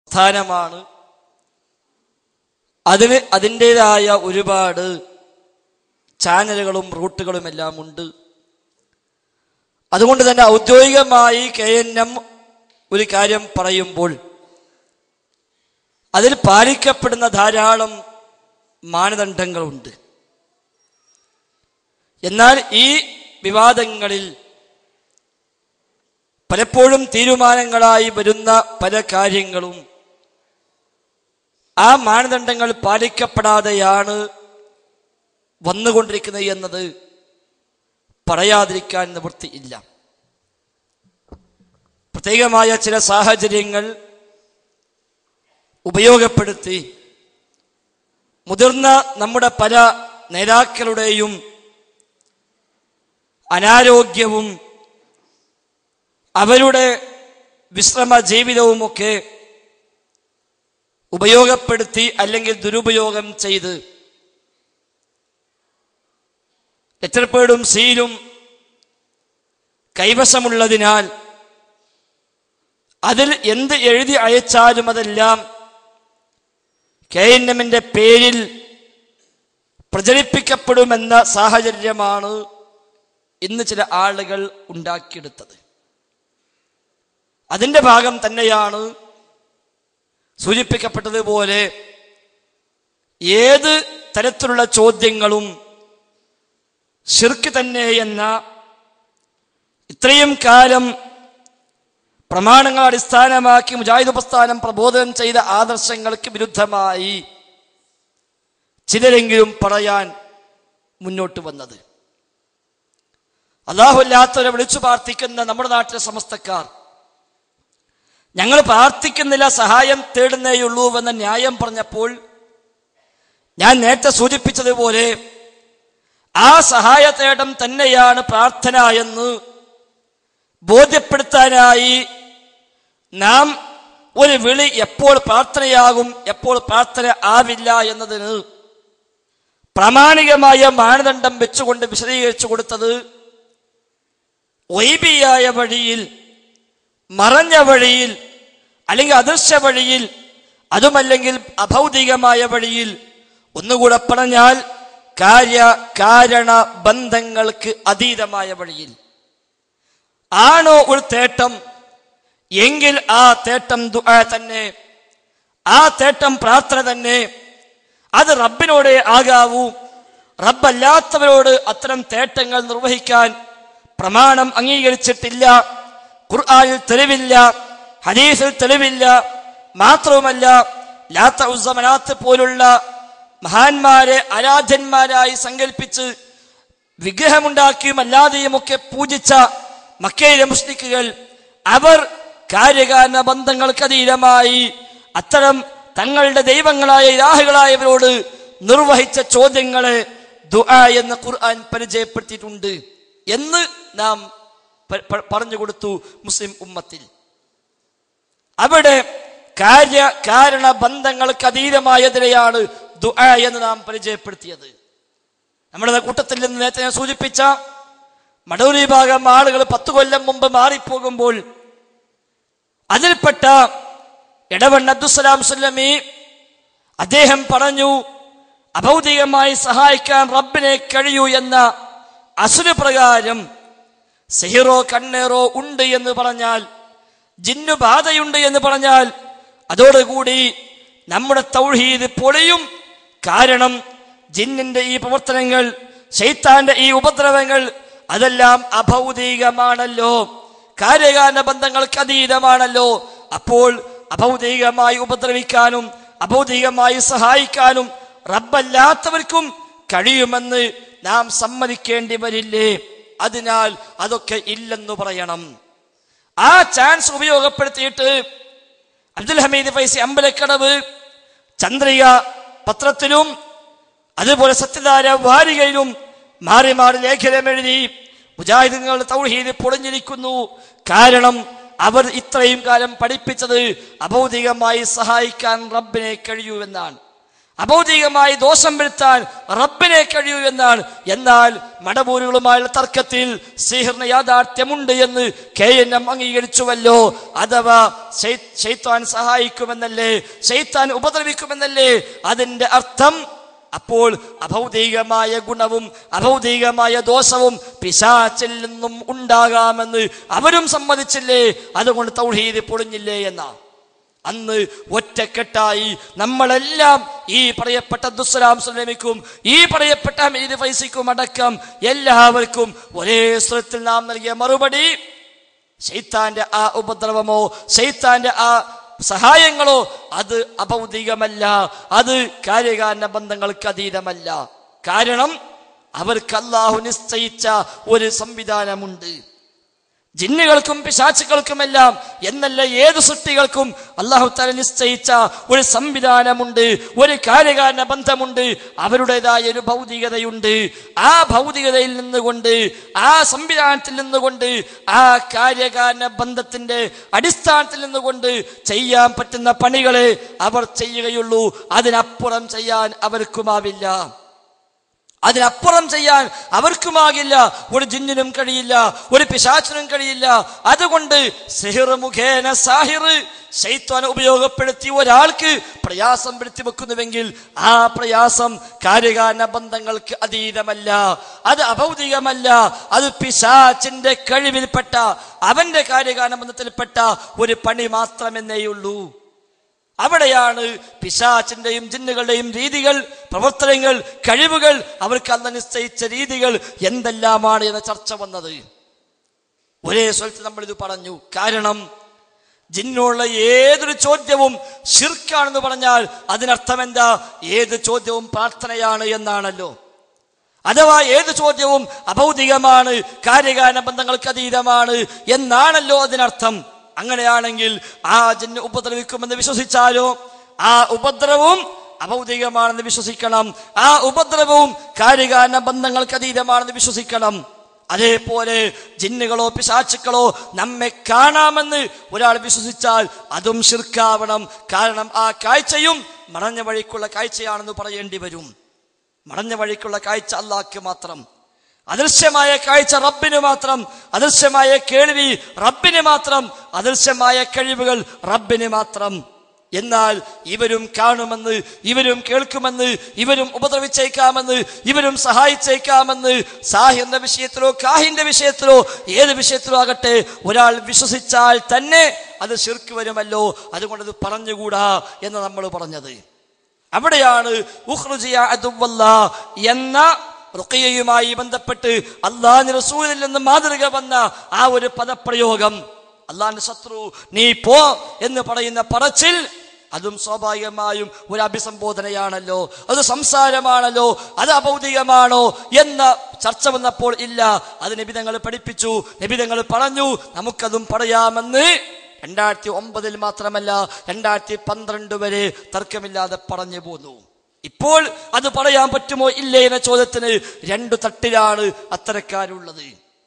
സ്ഥാനമാണ് അതിന് അതിൻ്റെതായ ഒരുപാട് ചാനലുകളും റൂട്ടുകളും എല്ലാം ഉണ്ട് അതുകൊണ്ട് തന്നെ ഔദ്യോഗികമായി കെ എൻ എം ഒരു കാര്യം പറയുമ്പോൾ അതിൽ പാലിക്കപ്പെടുന്ന ധാരാളം മാനദണ്ഡങ്ങളുണ്ട് എന്നാൽ ഈ വിവാദങ്ങളിൽ പലപ്പോഴും തീരുമാനങ്ങളായി വരുന്ന പല കാര്യങ്ങളും ആ മാനദണ്ഡങ്ങൾ പാലിക്കപ്പെടാതെയാണ് വന്നുകൊണ്ടിരിക്കുന്നത് എന്നത് പറയാതിരിക്കാൻ നിവൃത്തിയില്ല പ്രത്യേകമായ ചില സാഹചര്യങ്ങൾ ഉപയോഗപ്പെടുത്തി മുതിർന്ന നമ്മുടെ പല നേതാക്കളുടെയും അനാരോഗ്യവും അവരുടെ വിശ്രമ ജീവിതവുമൊക്കെ ഉപയോഗപ്പെടുത്തി അല്ലെങ്കിൽ ദുരുപയോഗം ചെയ്ത് ലെറ്റർ പേഡും സീലും കൈവശമുള്ളതിനാൽ അതിൽ എന്ത് എഴുതി അയച്ചാലും അതെല്ലാം കെ എൻ എമ്മിന്റെ പേരിൽ പ്രചരിപ്പിക്കപ്പെടുമെന്ന സാഹചര്യമാണ് ഇന്ന് ചില ആളുകൾ ഉണ്ടാക്കിയെടുത്തത് അതിന്റെ ഭാഗം തന്നെയാണ് സൂചിപ്പിക്കപ്പെട്ടതുപോലെ ഏത് തരത്തിലുള്ള ചോദ്യങ്ങളും ഷിർക്ക് തന്നെ എന്ന ഇത്രയും കാലം പ്രമാണങ്ങൾ അടിസ്ഥാനമാക്കി മുജാഹിദ് പ്രസ്ഥാനം പ്രബോധനം ചെയ്ത ആദർശങ്ങൾക്ക് വിരുദ്ധമായി ചിലരെങ്കിലും പറയാൻ മുന്നോട്ട് വന്നത് അല്ലാഹുല്ലാത്തവരെ വിളിച്ചു പ്രാർത്ഥിക്കുന്ന നമ്മുടെ നാട്ടിലെ സമസ്തക്കാർ ഞങ്ങൾ പ്രാർത്ഥിക്കുന്നില്ല സഹായം തേടുന്നേയുള്ളൂ എന്ന ന്യായം പറഞ്ഞപ്പോൾ ഞാൻ നേരത്തെ സൂചിപ്പിച്ചതുപോലെ ആ സഹായ തേടം തന്നെയാണ് പ്രാർത്ഥന എന്ന് ബോധ്യപ്പെടുത്താനായി നാം ഒരു വിളി എപ്പോൾ പ്രാർത്ഥനയാകും എപ്പോൾ പ്രാർത്ഥന ആവില്ല എന്നതിന് പ്രാമാണികമായ മാനദണ്ഡം വെച്ചുകൊണ്ട് വിശദീകരിച്ചു കൊടുത്തത് വൈബിയായ വഴിയിൽ മറഞ്ഞ വഴിയിൽ അല്ലെങ്കിൽ അദൃശ്യ വഴിയിൽ അതുമല്ലെങ്കിൽ അഭൗതികമായ വഴിയിൽ ഒന്നുകൂടെ പറഞ്ഞാൽ കാര്യ കാരണ ബന്ധങ്ങൾക്ക് അതീതമായ വഴിയിൽ ആണോ ഒരു തേട്ടം എങ്കിൽ ആ തേട്ടം ദുആ തന്നെ ആ തേട്ടം പ്രാർത്ഥന തന്നെ അത് റബ്ബിനോടെ ആകാവൂ റബ്ബല്ലാത്തവരോട് അത്തരം തേട്ടങ്ങൾ നിർവഹിക്കാൻ പ്രമാണം അംഗീകരിച്ചിട്ടില്ല ഖുർആനിൽ തെളിവില്ല ഹദീസിൽ തെളിവില്ല മാത്രവുമല്ല ലാത്ത ഉസമനാത്ത് പോലുള്ള മഹാന്മാരെ ആരാധ്യന്മാരായി സങ്കല്പിച്ച് വിഗ്രഹമുണ്ടാക്കിയും അല്ലാതെയുമൊക്കെ പൂജിച്ച മക്കയിലെ മുസ്ലിക്കുകൾ അവർ കാര്യകാരണ ബന്ധങ്ങൾക്ക് അതീതമായി അത്തരം തങ്ങളുടെ ദൈവങ്ങളായ ഇലാഹുകളായവരോട് നിർവഹിച്ച ചോദ്യങ്ങളെ ദുആ എന്ന് ഖുർആൻ പരിചയപ്പെടുത്തിയിട്ടുണ്ട് എന്ന് നാം പ- പ- പറഞ്ഞു കൊടുത്തു മുസ്ലിം ഉമ്മത്തിൽ അവിടെ കാര്യ കാരണ ബന്ധങ്ങൾക്ക് അതീതമായതിനെയാണ് ദുആ എന്ന് നാം പരിചയപ്പെടുത്തിയത് നമ്മുടെ കൂട്ടത്തിൽ നിന്ന് നേരത്തെ ഞാൻ സൂചിപ്പിച്ച മടൂർ വിഭാഗം ആളുകൾ പത്തു കൊല്ലം മുമ്പ് മാറിപ്പോകുമ്പോൾ അതിൽപ്പെട്ട ഇടവൺ അബ്ദുസലാം സുല്ലമി അദ്ദേഹം പറഞ്ഞു അഭൗതികമായി സഹായിക്കാൻ റബ്ബിനെ കഴിയൂ എന്ന അസുര പ്രകാരം സെഹിറോ കണ്ണേറോ ഉണ്ട് എന്ന് പറഞ്ഞാൽ ജിന്നു ബാധയുണ്ട് എന്ന് പറഞ്ഞാൽ അതോടുകൂടി നമ്മുടെ തൗഹീദ് പൊളിയും കാരണം ജിന്നിന്റെ ഈ പ്രവർത്തനങ്ങൾ ശൈത്താന്റെ ഈ ഉപദ്രവങ്ങൾ അതെല്ലാം അഭൗതികമാണല്ലോ കാര്യകാരണ ബന്ധങ്ങൾക്ക് അതീതമാണല്ലോ അപ്പോൾ അഭൗതികമായി ഉപദ്രവിക്കാനും അഭൗതികമായി സഹായിക്കാനും റബ്ബല്ലാത്തവർക്കും കഴിയുമെന്ന് നാം സമ്മതിക്കേണ്ടി വരില്ലേ അതിനാൽ അതൊക്കെ ഇല്ലെന്ന് പറയണം ആ ചാൻസ് ഉപയോഗപ്പെടുത്തിയിട്ട് അബ്ദുൽ ഹമീദ് ഫൈസി അമ്പലക്കടവ് ചന്ദ്രിക പത്രത്തിലും അതുപോലെ സത്യധാര വാരികയിലും മാറി മാറി ലേഖനം എഴുതി മുജാഹിദുകളുടെ തൗഹീദ് പൊളിഞ്ഞിരിക്കുന്നു കാരണം അവർ ഇത്രയും കാലം പഠിപ്പിച്ചത് അഭൗതികമായി സഹായിക്കാൻ റബ്ബിനെ കഴിയൂ എന്നാണ് അഭൗതികമായി ദോഷം വരുത്താൻ റബ്ബിനെ കഴിയൂ എന്നാണ് എന്നാൽ മടപൂരുകളുമായുള്ള തർക്കത്തിൽ സിഹിറിന് യാഥാർത്ഥ്യമുണ്ട് എന്ന് കെ എൻ എം അംഗീകരിച്ചുവല്ലോ അഥവാ ഷെയ്ത്താൻ സഹായിക്കുമെന്നല്ലേ ഷെയ്ത്താൻ ഉപദ്രവിക്കുമെന്നല്ലേ അതിന്റെ അർത്ഥം അപ്പോൾ അഭൗതികമായ ഗുണവും അഭൗതികമായ ദോഷവും പിശാച്ചിൽ നിന്നും ഉണ്ടാകാമെന്ന് അവരും സമ്മതിച്ചില്ലേ അതുകൊണ്ട് തൗഹീദ് പൊളിഞ്ഞില്ലേ എന്നാ അന്ന് ഒറ്റക്കെട്ടായി നമ്മളെല്ലാം ഈ പറയപ്പെട്ട ദുസ്സലാം സുലമിക്കും ഈ പറയപ്പെട്ട ഹമീദ് ഫൈസിക്കും അടക്കം എല്ലാവർക്കും ഒരേ സ്വരത്തിൽ നാം നൽകിയ മറുപടി ശൈത്താന്റെ ആ ഉപദ്രവമോ ശൈത്താന്റെ ആ സഹായങ്ങളോ അത് അഭൗതികമല്ല അത് കാര്യകാരണ ബന്ധങ്ങൾക്ക് അതീതമല്ല കാരണം അവർക്ക് അള്ളാഹു നിശ്ചയിച്ച ഒരു സംവിധാനമുണ്ട് ജിന്നുകൾക്കും പിശാച്ചുകൾക്കുമെല്ലാം എന്നല്ല ഏത് സൃഷ്ടികൾക്കും അള്ളാഹു തല നിശ്ചയിച്ച ഒരു സംവിധാനമുണ്ട് ഒരു കാര്യകാരണ ബന്ധമുണ്ട് അവരുടേതായ ഒരു ഭൗതികതയുണ്ട് ആ ഭൗതികതയിൽ നിന്നുകൊണ്ട് ആ സംവിധാനത്തിൽ നിന്നുകൊണ്ട് ആ കാര്യകാരണ ബന്ധത്തിന്റെ അടിസ്ഥാനത്തിൽ നിന്നുകൊണ്ട് ചെയ്യാൻ പറ്റുന്ന പണികളെ അവർ ചെയ്യുകയുള്ളൂ അതിനപ്പുറം ചെയ്യാൻ അവർക്കുമാവില്ല അതിനപ്പുറം ചെയ്യാൻ അവർക്കുമാകില്ല ഒരു ജിന്നിനും കഴിയില്ല ഒരു പിശാച്ചിനും കഴിയില്ല അതുകൊണ്ട് സിഹിർ മുഖേന സാഹിർ ശൈത്വാൻ ഉപയോഗപ്പെടുത്തി ഒരാൾക്ക് പ്രയാസം വരുത്തി വെക്കുന്നുവെങ്കിൽ ആ പ്രയാസം കാര്യകാരണ ബന്ധങ്ങൾക്ക് അതീതമല്ല അത് അഭൗതികമല്ല അത് പിശാച്ചിന്റെ കഴിവിൽപ്പെട്ട അവന്റെ കാര്യകാരണ ബന്ധത്തിൽപ്പെട്ട ഒരു പണി മാത്രമെന്നേയുള്ളൂ അവിടെയാണ് പിശാച്ചിന്റെയും ജിന്നുകളുടെയും രീതികൾ പ്രവർത്തനങ്ങൾ കഴിവുകൾ അവർക്ക് അന്ന് നിശ്ചയിച്ച രീതികൾ എന്തെല്ലാമാണ് എന്ന ചർച്ച വന്നത് ഒരേ സ്വലത്ത് നമ്മൾ ഇത് പറഞ്ഞു കാരണം ജിന്നുള്ള ഏതൊരു ചോദ്യവും ഷിർക്കാണെന്ന് പറഞ്ഞാൽ അതിനർത്ഥം എന്താ ഏത് ചോദ്യവും പ്രാർത്ഥനയാണ് എന്നാണല്ലോ അഥവാ ഏത് ചോദ്യവും അഭൗതികമാണ് കാര്യകാരണ ബന്ധങ്ങൾക്ക് അതീതമാണ് എന്നാണല്ലോ അതിനർത്ഥം അങ്ങനെയാണെങ്കിൽ ആ ജിന്ന് ഉപദ്രവിക്കുമെന്ന് വിശ്വസിച്ചാലോ ആ ഉപദ്രവവും അഭൗതികമാണെന്ന് വിശ്വസിക്കണം ആ ഉപദ്രവവും കാര്യകാരണ ബന്ധങ്ങൾക്ക് അതീതമാണെന്ന് വിശ്വസിക്കണം അതേപോലെ ജിന്നുകളോ പിശാച്ചുക്കളോ നമ്മെ കാണാമെന്ന് ഒരാൾ വിശ്വസിച്ചാൽ അതും ശിർക്കാവണം കാരണം ആ കാഴ്ചയും മറഞ്ഞ വഴിക്കുള്ള കാഴ്ചയാണെന്ന് പറയേണ്ടി വരും മറഞ്ഞ വഴിക്കുള്ള കാഴ്ച അള്ളാഹ്ക്ക് മാത്രം അദൃശ്യമായ കാഴ്ച റബ്ബിന് മാത്രം അദൃശ്യമായ കേൾവി റബ്ബിന് മാത്രം അദൃശ്യമായ കഴിവുകൾ റബ്ബിന് മാത്രം എന്നാൽ ഇവരും കാണുമെന്ന് ഇവരും കേൾക്കുമെന്ന് ഇവരും ഉപദ്രവിച്ചേക്കാമെന്ന് ഇവരും സഹായിച്ചേക്കാമെന്ന് സാഹിറിന്റെ വിഷയത്തിലോ കാഹിന്റെ വിഷയത്തിലോ ഏത് വിഷയത്തിലോ ആകട്ടെ ഒരാൾ വിശ്വസിച്ചാൽ തന്നെ അത് ശിർക്ക് വരുമല്ലോ അതുകൊണ്ട് അത് പറഞ്ഞുകൂടാ എന്ന് നമ്മൾ പറഞ്ഞത് അവിടെയാണ് ഉഖ്റുജിയ അദുവല്ല എന്ന റുഖിയയുമായി ബന്ധപ്പെട്ട് അള്ളാഹ് റസൂലിൽ നിന്ന് മാതൃക വന്ന ആ ഒരു പദപ്രയോഗം അള്ളാഹിന്റെ ശത്രു നീ പോ എന്ന് പറയുന്ന പറച്ചിൽ അതും സ്വാഭാവികമായും ഒരു അഭിസംബോധനയാണല്ലോ അത് സംസാരമാണല്ലോ അത് അഭൗതികമാണോ എന്ന ചർച്ച വന്നപ്പോൾ ഇല്ല അത് നബിതങ്ങൾ പഠിപ്പിച്ചു നബിതങ്ങൾ പറഞ്ഞു നമുക്കതും പറയാമെന്ന് രണ്ടായിരത്തി ഒമ്പതിൽ മാത്രമല്ല രണ്ടായിരത്തി പന്ത്രണ്ട് വരെ തർക്കമില്ലാതെ പറഞ്ഞു പോന്നു ഇപ്പോൾ അത് പറയാൻ പറ്റുമോ ഇല്ലേ എന്ന ചോദ്യത്തിന് രണ്ടു തട്ടിലാണ് അത്തരക്കാരുള്ളത്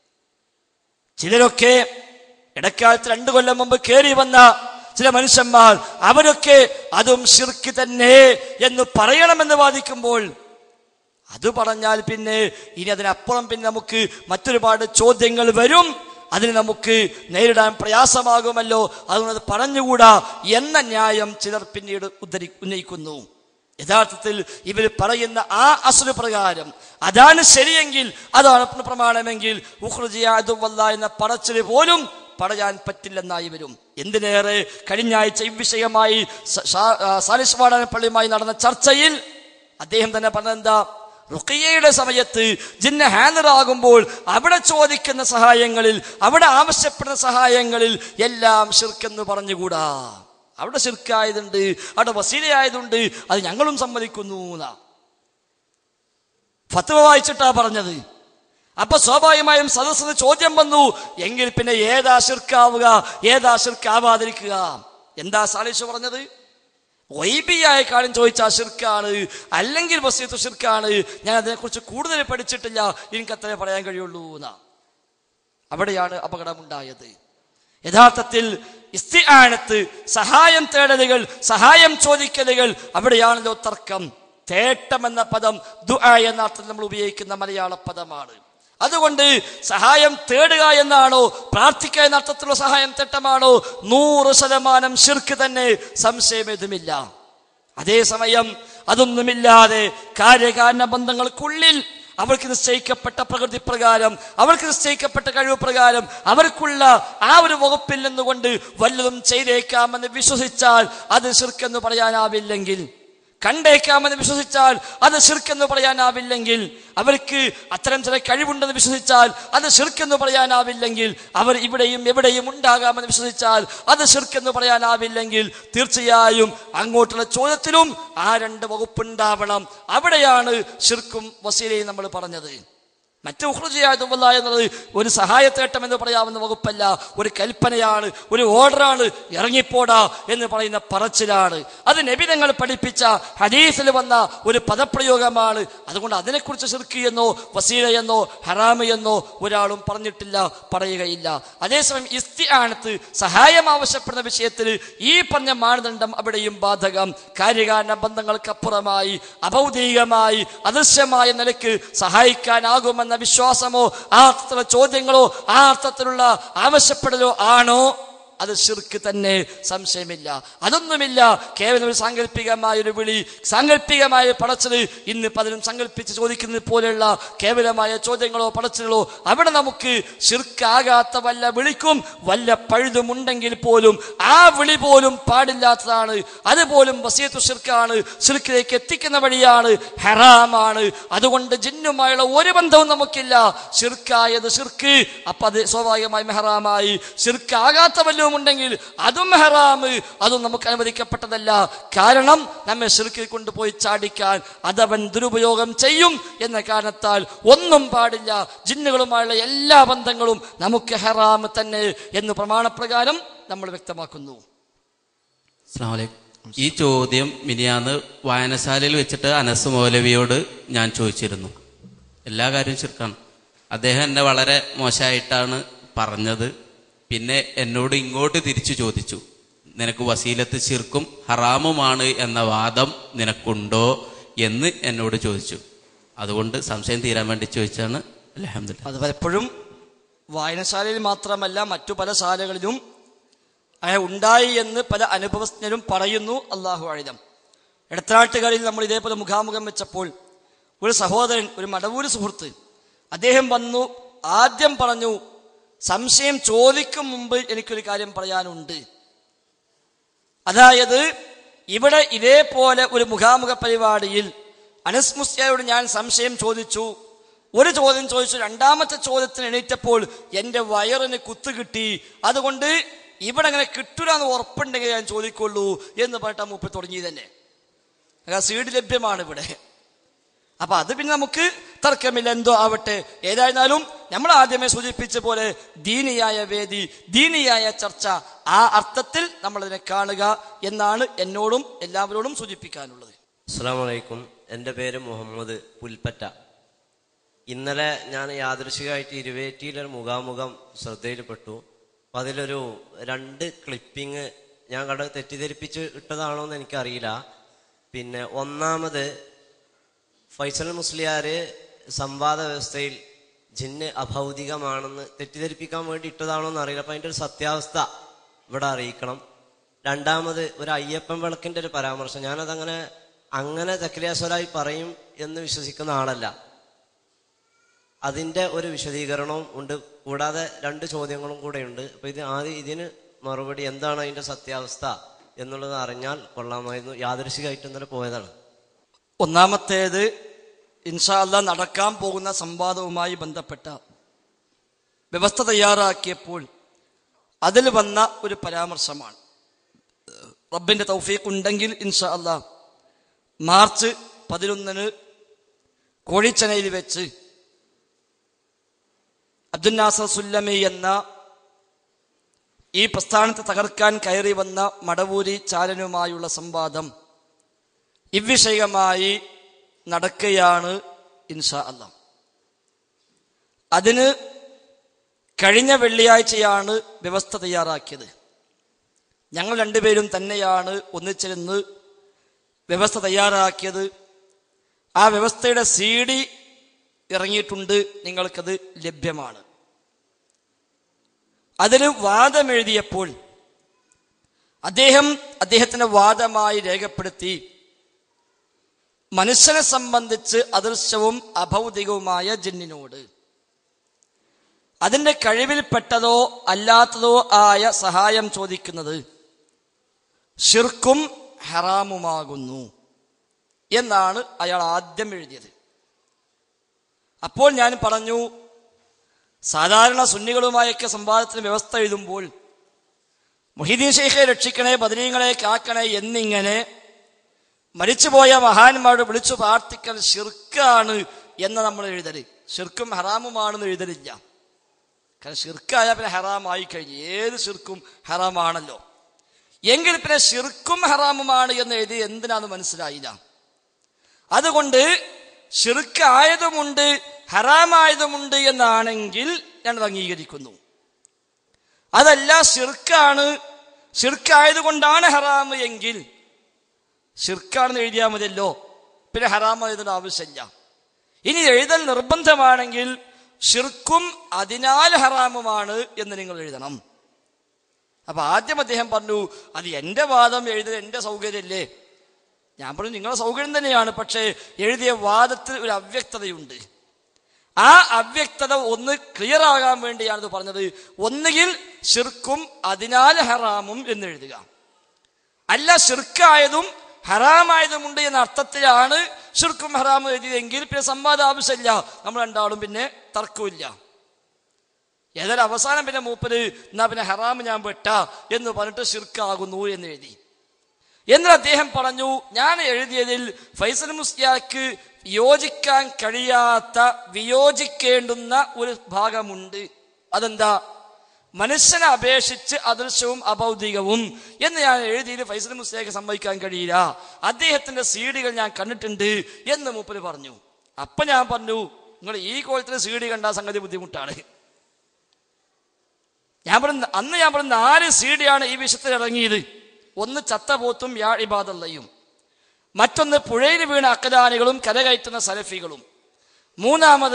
ചിലരൊക്കെ ഇടക്കാലത്ത് രണ്ടു കൊല്ലം മുമ്പ് കയറി വന്ന ചില മനുഷ്യന്മാർ അവരൊക്കെ അതും ശിർക്ക് തന്നെ എന്ന് പറയണമെന്ന് വാദിക്കുമ്പോൾ അത് പറഞ്ഞാൽ പിന്നെ ഇനി അതിനപ്പുറം പിന്നെ നമുക്ക് മറ്റൊരുപാട് ചോദ്യങ്ങൾ വരും അതിന് നമുക്ക് നേരിടാൻ പ്രയാസമാകുമല്ലോ അതുകൊണ്ട് അത് പറഞ്ഞുകൂടാ എന്ന ന്യായം ചിലർ പിന്നീട് ഉദ്ധരി ഉന്നയിക്കുന്നു യഥാർത്ഥത്തിൽ ഇവർ പറയുന്ന ആ അസുര പ്രകാരം അതാണ് ശരിയെങ്കിൽ അതാണ് പ്രമാണമെങ്കിൽ ഉഹ്റുജിയാതുവല്ല എന്ന പറച്ചില് പോലും പറയാൻ പറ്റില്ലെന്നായി വരും എന്തിനേറെ കഴിഞ്ഞ ആഴ്ച ഇവിഷയമായി സാലിസ് വാടാന പള്ളിയുമായി നടന്ന ചർച്ചയിൽ അദ്ദേഹം തന്നെ പറഞ്ഞെന്താ റുക്കിയയുടെ സമയത്ത് ജിന്ന ഹാനറാകുമ്പോൾ അവിടെ ചോദിക്കുന്ന സഹായങ്ങളിൽ അവിടെ ആവശ്യപ്പെടുന്ന സഹായങ്ങളിൽ എല്ലാം ഷിർക്കെന്ന് പറഞ്ഞുകൂടാ അവിടെ ശിർക്കായതുണ്ട് അവിടെ വസീലയായതുണ്ട് അത് ഞങ്ങളും സമ്മതിക്കുന്നു എന്നാ ഫത്വ വായിച്ചിട്ടാ പറഞ്ഞത് അപ്പൊ സ്വാഭാവികമായും സദസ്സിന് ചോദ്യം വന്നു എങ്കിൽ പിന്നെ ഏതാ ശിർക്കാവുക ഏതാ ശിർക്കാവാതിരിക്കുക എന്താ സാലിഷ് പറഞ്ഞത് വൈബിയായ കാര്യം ചോദിച്ചാൽ ഷിർക്കാണ് അല്ലെങ്കിൽ വസീത്ത് ഷിർക്കാണ് ഞാൻ അതിനെക്കുറിച്ച് കൂടുതൽ പഠിച്ചിട്ടില്ല എനിക്ക് അത്രേ പറയാൻ കഴിയുള്ളൂ എന്നാ അവിടെയാണ് അപകടമുണ്ടായത് യഥാർത്ഥത്തിൽ ഇസ്തിആനത്ത് സഹായം തേടലുകൾ സഹായം ചോദിക്കലുകൾ അവിടെയാണല്ലോ തർക്കം തേട്ടം എന്ന പദം ദുആ എന്ന അർത്ഥത്തിൽ നമ്മൾ ഉപയോഗിക്കുന്ന മലയാള പദമാണ് അതുകൊണ്ട് സഹായം തേടുക എന്നാണോ പ്രാർത്ഥിക്കുക എന്ന അർത്ഥത്തിലുള്ള സഹായം തേട്ടമാണോ നൂറ് ശതമാനം ശിർക്ക് തന്നെ സംശയമേതുമില്ല അതേസമയം അതൊന്നുമില്ലാതെ കാര്യകാരണ ബന്ധങ്ങൾക്കുള്ളിൽ അവർക്ക് നിശ്ചയിക്കപ്പെട്ട പ്രകൃതി പ്രകാരം അവർക്ക് നിശ്ചയിക്കപ്പെട്ട കഴിവ് പ്രകാരം അവർക്കുള്ള ആ ഒരു വകുപ്പിൽ നിന്നുകൊണ്ട് വല്ലതും ചെയ്തേക്കാമെന്ന് വിശ്വസിച്ചാൽ അത് ശിർക്കെന്ന് പറയാനാവില്ലെങ്കിൽ കണ്ടേക്കാമെന്ന് വിശ്വസിച്ചാൽ അത് ശിർക്കെന്ന് പറയാനാവില്ലെങ്കിൽ അവർക്ക് അത്തരം ചില കഴിവുണ്ടെന്ന് വിശ്വസിച്ചാൽ അത് ശിർക്കെന്ന് പറയാനാവില്ലെങ്കിൽ അവർ ഇവിടെയും എവിടെയും ഉണ്ടാകാമെന്ന് വിശ്വസിച്ചാൽ അത് ശിർക്കെന്ന് പറയാനാവില്ലെങ്കിൽ തീർച്ചയായും അങ്ങോട്ടുള്ള ചോദ്യത്തിലും ആ രണ്ട് വകുപ്പുണ്ടാവണം അവിടെയാണ് ശിർക്കും വസീലയും നമ്മൾ പറഞ്ഞത് മറ്റു ഉഹ്റുജിയായതുമല്ല എന്നത് ഒരു സഹായത്തേട്ടം എന്ന് പറയാവുന്ന വകുപ്പല്ല ഒരു കൽപ്പനയാണ് ഒരു ഓർഡറാണ് ഇറങ്ങിപ്പോടാ എന്ന് പറയുന്ന പറച്ചിലാണ് അത് നബിതങ്ങൾ പഠിപ്പിച്ച ഹദീസിൽ വന്ന ഒരു പദപ്രയോഗമാണ് അതുകൊണ്ട് അതിനെക്കുറിച്ച് ശിർക്ക് എന്നോ വസീല എന്നോ ഹറാമ് എന്നോ ഒരാളും പറഞ്ഞിട്ടില്ല പറയുകയില്ല അതേസമയം ഇസ്തിയാനത്ത് സഹായം ആവശ്യപ്പെടുന്ന വിഷയത്തിൽ ഈ പറഞ്ഞ മാനദണ്ഡം അവിടെയും ബാധകം കാര്യകാരണ ബന്ധങ്ങൾക്കപ്പുറമായി അഭൗതികമായി അദൃശ്യമായ നിലയ്ക്ക് സഹായിക്കാനാകുമെന്ന വിശ്വാസമോ ആ അർത്ഥത്തിലുള്ള ചോദ്യങ്ങളോ ആ അർത്ഥത്തിലുള്ള ആവശ്യപ്പെടലോ ആണോ അത് ശിർക്ക് തന്നെ സംശയമില്ല അതൊന്നുമില്ല കേവലം ഒരു സാങ്കല്പികമായ ഒരു വിളി സാങ്കല്പികമായ പടച്ചത് ഇന്ന് പലരും സങ്കല്പിച്ച് ചോദിക്കുന്നത് പോലെയുള്ള കേവലമായ ചോദ്യങ്ങളോ പടച്ചലുകളോ അവിടെ നമുക്ക് ശിർക്കാകാത്ത വല്ല വിളിക്കും വല്ല പഴുതുമുണ്ടെങ്കിൽ പോലും ആ വിളി പോലും പാടില്ലാത്തതാണ് അതുപോലും വസീയത്തു ഷിർക്കാണ് ഷിർക്കിലേക്ക് എത്തിക്കുന്ന വഴിയാണ് ഹറാമാണ് അതുകൊണ്ട് ജിന്നുമായുള്ള ഒരു ബന്ധവും നമുക്കില്ല ഷിർക്കായത് ഷിർക്ക് അപ്പൊ അത് സ്വാഭാവികമായും ഹറാമായി ഷിർക്കാകാത്ത വല്ലതും ഉണ്ടെങ്കിൽ അതും ഹറാമ് അതും നമുക്ക് അനുവദിക്കപ്പെട്ടതല്ല കാരണം നമ്മെ ഷിർക്കിൽ കൊണ്ടുപോയി ചാടിക്കാൻ അതവൻ ദുരുപയോഗം ചെയ്യും എന്ന കാരണത്താൽ ഒന്നും പാടില്ല ജിന്നുകളുമായുള്ള എല്ലാ ബന്ധങ്ങളും നമുക്ക് ഹറാമ് തന്നെ എന്ന് പ്രമാണപ്രകാരം നമ്മൾ വ്യക്തമാക്കുന്നു അസ്സലാമു അലൈക്കും ഈ ചോദ്യം മിനിയാന്ന് വായനശാലയിൽ വെച്ചിട്ട് അനസ് മൗലവിയോട് ഞാൻ ചോദിച്ചിരുന്നു എല്ലാ കാര്യവും ചുരുക്കാണ് അദ്ദേഹം എന്നെ വളരെ മോശമായിട്ടാണ് പറഞ്ഞത് പിന്നെ എന്നോട് ഇങ്ങോട്ട് തിരിച്ചു ചോദിച്ചു നിനക്ക് വസീലത്ത് ചിർക്കും ഹറാമുമാണ് എന്ന വാദം നിനക്കുണ്ടോ എന്ന് എന്നോട് ചോദിച്ചു അതുകൊണ്ട് സംശയം തീരാൻ വേണ്ടി ചോദിച്ചാണ് അലഹമില്ല അത് പലപ്പോഴും വായനശാലയിൽ മാത്രമല്ല മറ്റു പല ശാലകളിലും അങ്ങനെ ഉണ്ടായി എന്ന് പല അനുഭവജ്ഞരും പറയുന്നു അള്ളാഹു അഴിതം ഇടത്തനാട്ടുകാരിൽ നമ്മൾ ഇതേപോലെ മുഖാമുഖം വെച്ചപ്പോൾ ഒരു സഹോദരൻ ഒരു മടവൂര് സുഹൃത്ത് അദ്ദേഹം വന്നു ആദ്യം പറഞ്ഞു സംശയം ചോദിക്കും മുമ്പ് എനിക്കൊരു കാര്യം പറയാനുണ്ട് അതായത് ഇവിടെ ഇതേപോലെ ഒരു മുഖാമുഖ പരിപാടിയിൽ അനസ് മുസ്ലിയോട് ഞാൻ സംശയം ചോദിച്ചു ഒരു ചോദ്യം ചോദിച്ചു രണ്ടാമത്തെ ചോദ്യത്തിന് എണീറ്റപ്പോൾ എൻ്റെ വയറിന് കുത്തു കിട്ടി അതുകൊണ്ട് ഇവിടെ അങ്ങനെ കിട്ടൂലെന്ന് ഉറപ്പുണ്ടെങ്കിൽ ഞാൻ ചോദിക്കുള്ളൂ എന്ന് പറഞ്ഞിട്ട് മൂപ്പ് തുടങ്ങി തന്നെ ആ സീഡ് ലഭ്യമാണ് ഇവിടെ അപ്പൊ അത് പിന്നെ നമുക്ക് തർക്കമില്ല എന്തോ ആവട്ടെ ഏതായിരുന്നാലും നമ്മൾ ആദ്യമേ സൂചിപ്പിച്ച പോലെ ദീനിയായ വേദി ദീനിയായ ചർച്ച ആ അർത്ഥത്തിൽ നമ്മൾ അതിനെ കാണുക എന്നാണ് എന്നോടും എല്ലാവരോടും സൂചിപ്പിക്കാനുള്ളത് അസ്സാമലൈക്കും എൻ്റെ പേര് മുഹമ്മദ് പുൽപ്പറ്റ ഇന്നലെ ഞാൻ യാദൃശികമായിട്ട് ഇരുവേറ്റിയിലൊരു മുഖാമുഖം ശ്രദ്ധയിൽപ്പെട്ടു അപ്പം അതിലൊരു രണ്ട് ക്ലിപ്പിങ് ഞാൻ കണ്ട തെറ്റിദ്ധരിപ്പിച്ച് ഇട്ടതാണോ എന്ന് എനിക്കറിയില്ല പിന്നെ ഒന്നാമത് ഫൈസൽ മുസ്ലിയാര് സംവാദ വ്യവസ്ഥയിൽ ജിന്ന് അഭൗതികമാണെന്ന് തെറ്റിദ്ധരിപ്പിക്കാൻ വേണ്ടി ഇട്ടതാണോ എന്ന് അറിയില്ല അപ്പം അതിൻ്റെ ഒരു സത്യാവസ്ഥ ഇവിടെ അറിയിക്കണം രണ്ടാമത് ഒരു അയ്യപ്പൻ വിളക്കിന്റെ ഒരു പരാമർശം ഞാനതങ്ങനെ അങ്ങനെ ചക്രിയാസ്വരായി പറയും എന്ന് വിശ്വസിക്കുന്ന ആളല്ല അതിന്റെ ഒരു വിശദീകരണവും ഉണ്ട് കൂടാതെ രണ്ട് ചോദ്യങ്ങളും കൂടെ ഉണ്ട് അപ്പൊ ഇത് ആദ്യം ഇതിന് മറുപടി എന്താണ് അതിന്റെ സത്യാവസ്ഥ എന്നുള്ളത് അറിഞ്ഞാൽ കൊള്ളാമായിരുന്നു യാദൃശികമായിട്ട് ഇന്നലെ പോയതാണ് ഒന്നാമത്തേത് ഇൻഷാല്ല നടക്കാൻ പോകുന്ന സംവാദവുമായി ബന്ധപ്പെട്ട വ്യവസ്ഥ തയ്യാറാക്കിയപ്പോൾ അതിൽ വന്ന ഒരു പരാമർശമാണ് റബ്ബിന്റെ തൗഫീഖ് ഉണ്ടെങ്കിൽ ഇൻഷാ അല്ലാ മാർച്ച് പതിനൊന്നിന് കോഴിച്ചനയിൽ വെച്ച് അബ്ദുൽ നാസർ സുല്ലമി എന്ന ഈ പ്രസ്ഥാനത്തെ തകർക്കാൻ കയറി വന്ന മടവൂരി ചാരനുമായുള്ള സംവാദം ഇവിഷയമായി നടക്കുകയാണ് ഇൻഷാ അല്ല അതിന് കഴിഞ്ഞ വെള്ളിയാഴ്ചയാണ് വ്യവസ്ഥ തയ്യാറാക്കിയത് ഞങ്ങൾ രണ്ടുപേരും തന്നെയാണ് ഒന്നിച്ചിരുന്ന് വ്യവസ്ഥ തയ്യാറാക്കിയത് ആ വ്യവസ്ഥയുടെ സി ഡി ഇറങ്ങിയിട്ടുണ്ട് നിങ്ങൾക്കത് ലഭ്യമാണ് അതിൽ വാദമെഴുതിയപ്പോൾ അദ്ദേഹം അദ്ദേഹത്തിന്റെ വാദമായി രേഖപ്പെടുത്തി മനുഷ്യനെ സംബന്ധിച്ച് അദൃശ്യവും അഭൗതികവുമായ ജിന്നിനോട് അതിന്റെ കഴിവിൽപ്പെട്ടതോ അല്ലാത്തതോ ആയ സഹായം ചോദിക്കുന്നത് ഷിർക്കും ഹറാമുമാകുന്നു എന്നാണ് അയാൾ ആദ്യം എഴുതിയത് അപ്പോൾ ഞാൻ പറഞ്ഞു സാധാരണ സുന്നികളുമായൊക്കെ സംവാദത്തിന് വ്യവസ്ഥ എഴുതുമ്പോൾ മൊഹിദീൻ ഷെയ്ഖെ രക്ഷിക്കണേ ബദരീങ്ങളെ കാക്കണേ എന്നിങ്ങനെ മരിച്ചുപോയ മഹാന്മാരോട് വിളിച്ചു പ്രാർത്ഥിക്കൽ ഷിർക്കാണ് എന്ന് നമ്മൾ എഴുതല് ഷിർക്കും ഹറാമുമാണെന്ന് എഴുതലില്ല കാരണം ഷിർക്കായ പിന്നെ ഹറാമായി കഴിഞ്ഞു ഏത് ഷിർക്കും ഹറാമാണല്ലോ എങ്കിൽ പിന്നെ ഷിർക്കും ഹറാമുമാണ് എന്ന് എഴുതി എന്തിനാന്ന് മനസ്സിലായില്ല അതുകൊണ്ട് ഷിർക്കായതുമുണ്ട് ഹറാമായതുമുണ്ട് എന്നാണെങ്കിൽ ഞാനത് അംഗീകരിക്കുന്നു അതല്ല ഷിർക്കാണ് ഷിർക്കായതുകൊണ്ടാണ് ഹറാമ് എങ്കിൽ ഷിർക്കാണെന്ന് എഴുതിയാൽ മതിയല്ലോ പിന്നെ ഹറാമായതിന്റെ ആവശ്യമില്ല ഇനി എഴുതൽ നിർബന്ധമാണെങ്കിൽ ഷിർക്കും അതിനാൽ ഹറാമുമാണ് എന്ന് നിങ്ങൾ എഴുതണം അപ്പൊ ആദ്യം അദ്ദേഹം പറഞ്ഞു അത് എന്റെ വാദം എഴുതൽ എന്റെ സൗകര്യമല്ലേ ഞാൻ പറഞ്ഞു നിങ്ങളുടെ സൗകര്യം തന്നെയാണ് പക്ഷേ എഴുതിയ വാദത്തിൽ ഒരു അവ്യക്തതയുണ്ട് ആ അവ്യക്തത ഒന്ന് ക്ലിയർ ആകാൻ വേണ്ടിയാണ് ഇത് പറഞ്ഞത് ഒന്നുകിൽ ഷിർക്കും അതിനാൽ ഹറാമും എന്ന് എഴുതുക അല്ല ഷിർക്കായതും ഹറാമായതുമുണ്ട് എന്ന അർത്ഥത്തിലാണ് ഷിർക്കും ഹറാമും എഴുതിയതെങ്കിൽ പിന്നെ സംവാദം ആവശ്യമില്ല നമ്മൾ രണ്ടാളും പിന്നെ തർക്കമില്ല ഏതായാലും അവസാനം പിന്നെ മൂപ്പര് എന്നാ പിന്നെ ഹറാം ഞാൻ വെട്ട എന്ന് പറഞ്ഞിട്ട് ഷിർക്കാകുന്നു എന്ന് എഴുതി എന്നിട്ട് അദ്ദേഹം പറഞ്ഞു ഞാൻ എഴുതിയതിൽ ഫൈസൽ മുസ്ലിയാക്ക് യോജിക്കാൻ കഴിയാത്ത വിയോജിക്കേണ്ടുന്ന ഒരു ഭാഗമുണ്ട് അതെന്താ മനുഷ്യനെ അപേക്ഷിച്ച് അദൃശ്യവും അഭൗതികവും എന്ന് ഞാൻ എഴുതിയത് ഫൈസൽ മുസ്ലിയാക്ക് സമ്മതിക്കാൻ കഴിയില്ല അദ്ദേഹത്തിന്റെ സീഡികൾ ഞാൻ കണ്ടിട്ടുണ്ട് എന്ന് മൂപ്പര് പറഞ്ഞു അപ്പൊ ഞാൻ പറഞ്ഞു നിങ്ങൾ ഈ കോലത്തിൽ സീഡി കണ്ട സംഗതി ബുദ്ധിമുട്ടാണ് ഞാൻ പറഞ്ഞു അന്ന് ഞാൻ പറഞ്ഞു നാല് സീഡിയാണ് ഈ വിഷയത്തിൽ ഇറങ്ങിയത് ഒന്ന് ചത്തപോത്തും യാ ഇബാദല്ലയും മറ്റൊന്ന് പുഴയിൽ വീണ അക്കദാനികളും കരകയറ്റുന്ന സലഫികളും മൂന്നാമത്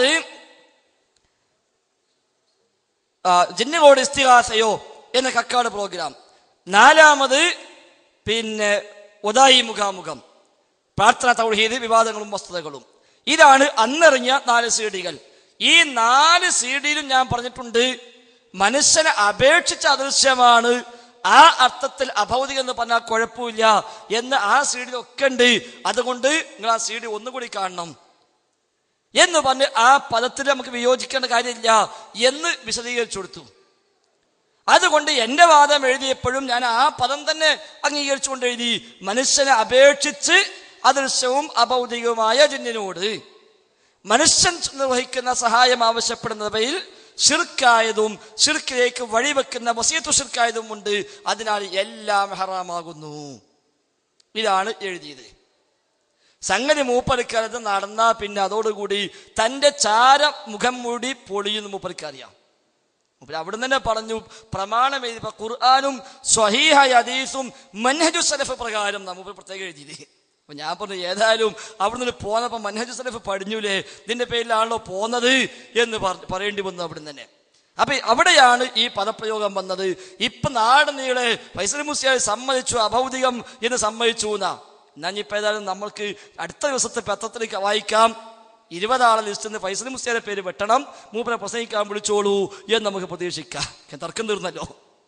ആ, ജിന്നുകളോട് ഇസ്തിഹാസയോ എന്ന കക്കാട് പ്രോഗ്രാം നാലാമത് പിന്നെ ഒതായി മുഖാമുഖം പ്രാർത്ഥന തൗഹീദ് വിവാദങ്ങളും വസ്തുതകളും ഇതാണ് അന്നിറങ്ങിയ നാല് സീഡികൾ ഈ നാല് സീഡിയിലും ഞാൻ പറഞ്ഞിട്ടുണ്ട് മനുഷ്യനെ അപേക്ഷിച്ച് അദൃശ്യമാണ് ആ അർത്ഥത്തിൽ അഭൗതികം എന്ന് പറഞ്ഞാൽ കുഴപ്പമില്ല എന്ന് ആ സീഡിലൊക്കെ ഉണ്ട് അതുകൊണ്ട് നിങ്ങൾ ആ സീഡി ഒന്നുകൂടി കാണണം എന്ന് പറഞ്ഞ് ആ പദത്തിൽ നമുക്ക് വിയോജിക്കേണ്ട കാര്യമില്ല എന്ന് വിശദീകരിച്ചു കൊടുത്തു അതുകൊണ്ട് എന്റെ വാദം എഴുതിയപ്പോഴും ഞാൻ ആ പദം തന്നെ അംഗീകരിച്ചുകൊണ്ട് എഴുതി മനുഷ്യനെ അപേക്ഷിച്ച് അദൃശ്യവും അഭൗതികവുമായ ജിന്നിനോട് മനുഷ്യൻ നിർവഹിക്കുന്ന സഹായം ആവശ്യപ്പെടുന്നവയിൽ ഷിർക്കായതും ഷിർക്കിലേക്ക് വഴിവെക്കുന്ന വസീത്തു ഷിർക്കായതും ഉണ്ട് അതിനാൽ എല്ലാം ഹറാമാകുന്നു ഇതാണ് എഴുതിയത് സംഗതി മൂപ്പറിക്കാലത്ത് നടന്നാ പിന്നെ അതോടുകൂടി തന്റെ ചാര മുഖം മൂടി പൊളിയുന്നു മൂപ്പറിക്കറിയാം മൂപ്പര് അവിടെ തന്നെ പറഞ്ഞു പ്രമാണം എഴുതി ഇപ്പൊ ഖുർആാനും സ്വഹീഹ ഹദീസും മൻഹജു സലഫ് പ്രകാരം നമ്മൾ പ്രത്യേകം എഴുതിയത് അപ്പൊ ഞാൻ പറഞ്ഞു ഏതായാലും അവിടെ നിന്ന് പോന്നപ്പോ മൻഹജു സലഫ് പഠിഞ്ഞൂലേ ഇതിന്റെ പേരിലാണല്ലോ പോന്നത് എന്ന് പറ- പറയേണ്ടി വന്നു അവിടെ തന്നെ അപ്പൊ അവിടെയാണ് ഈ പദപ്രയോഗം വന്നത് ഇപ്പൊ നാട് നീളെ ഫൈസൽ മുസ്ലിയാർ സമ്മതിച്ചു അഭൗതികം എന്ന് സമ്മതിച്ചു എന്നാ എന്നാ ഇപ്പൊ ഏതായാലും നമ്മൾക്ക് അടുത്ത ദിവസത്തെ പത്രത്തിലേക്ക് വായിക്കാം ഇരുപതാളെ ലിസ്റ്റിൽ നിന്ന് ഫൈസൽ മുസ്ലിയാരെ പേര് വെട്ടണം മൂപ്പരെ പ്രസംഗിക്കാൻ വിളിച്ചോളൂ എന്ന് നമുക്ക് പ്രതീക്ഷിക്കാം തർക്കം തീർന്നല്ലോ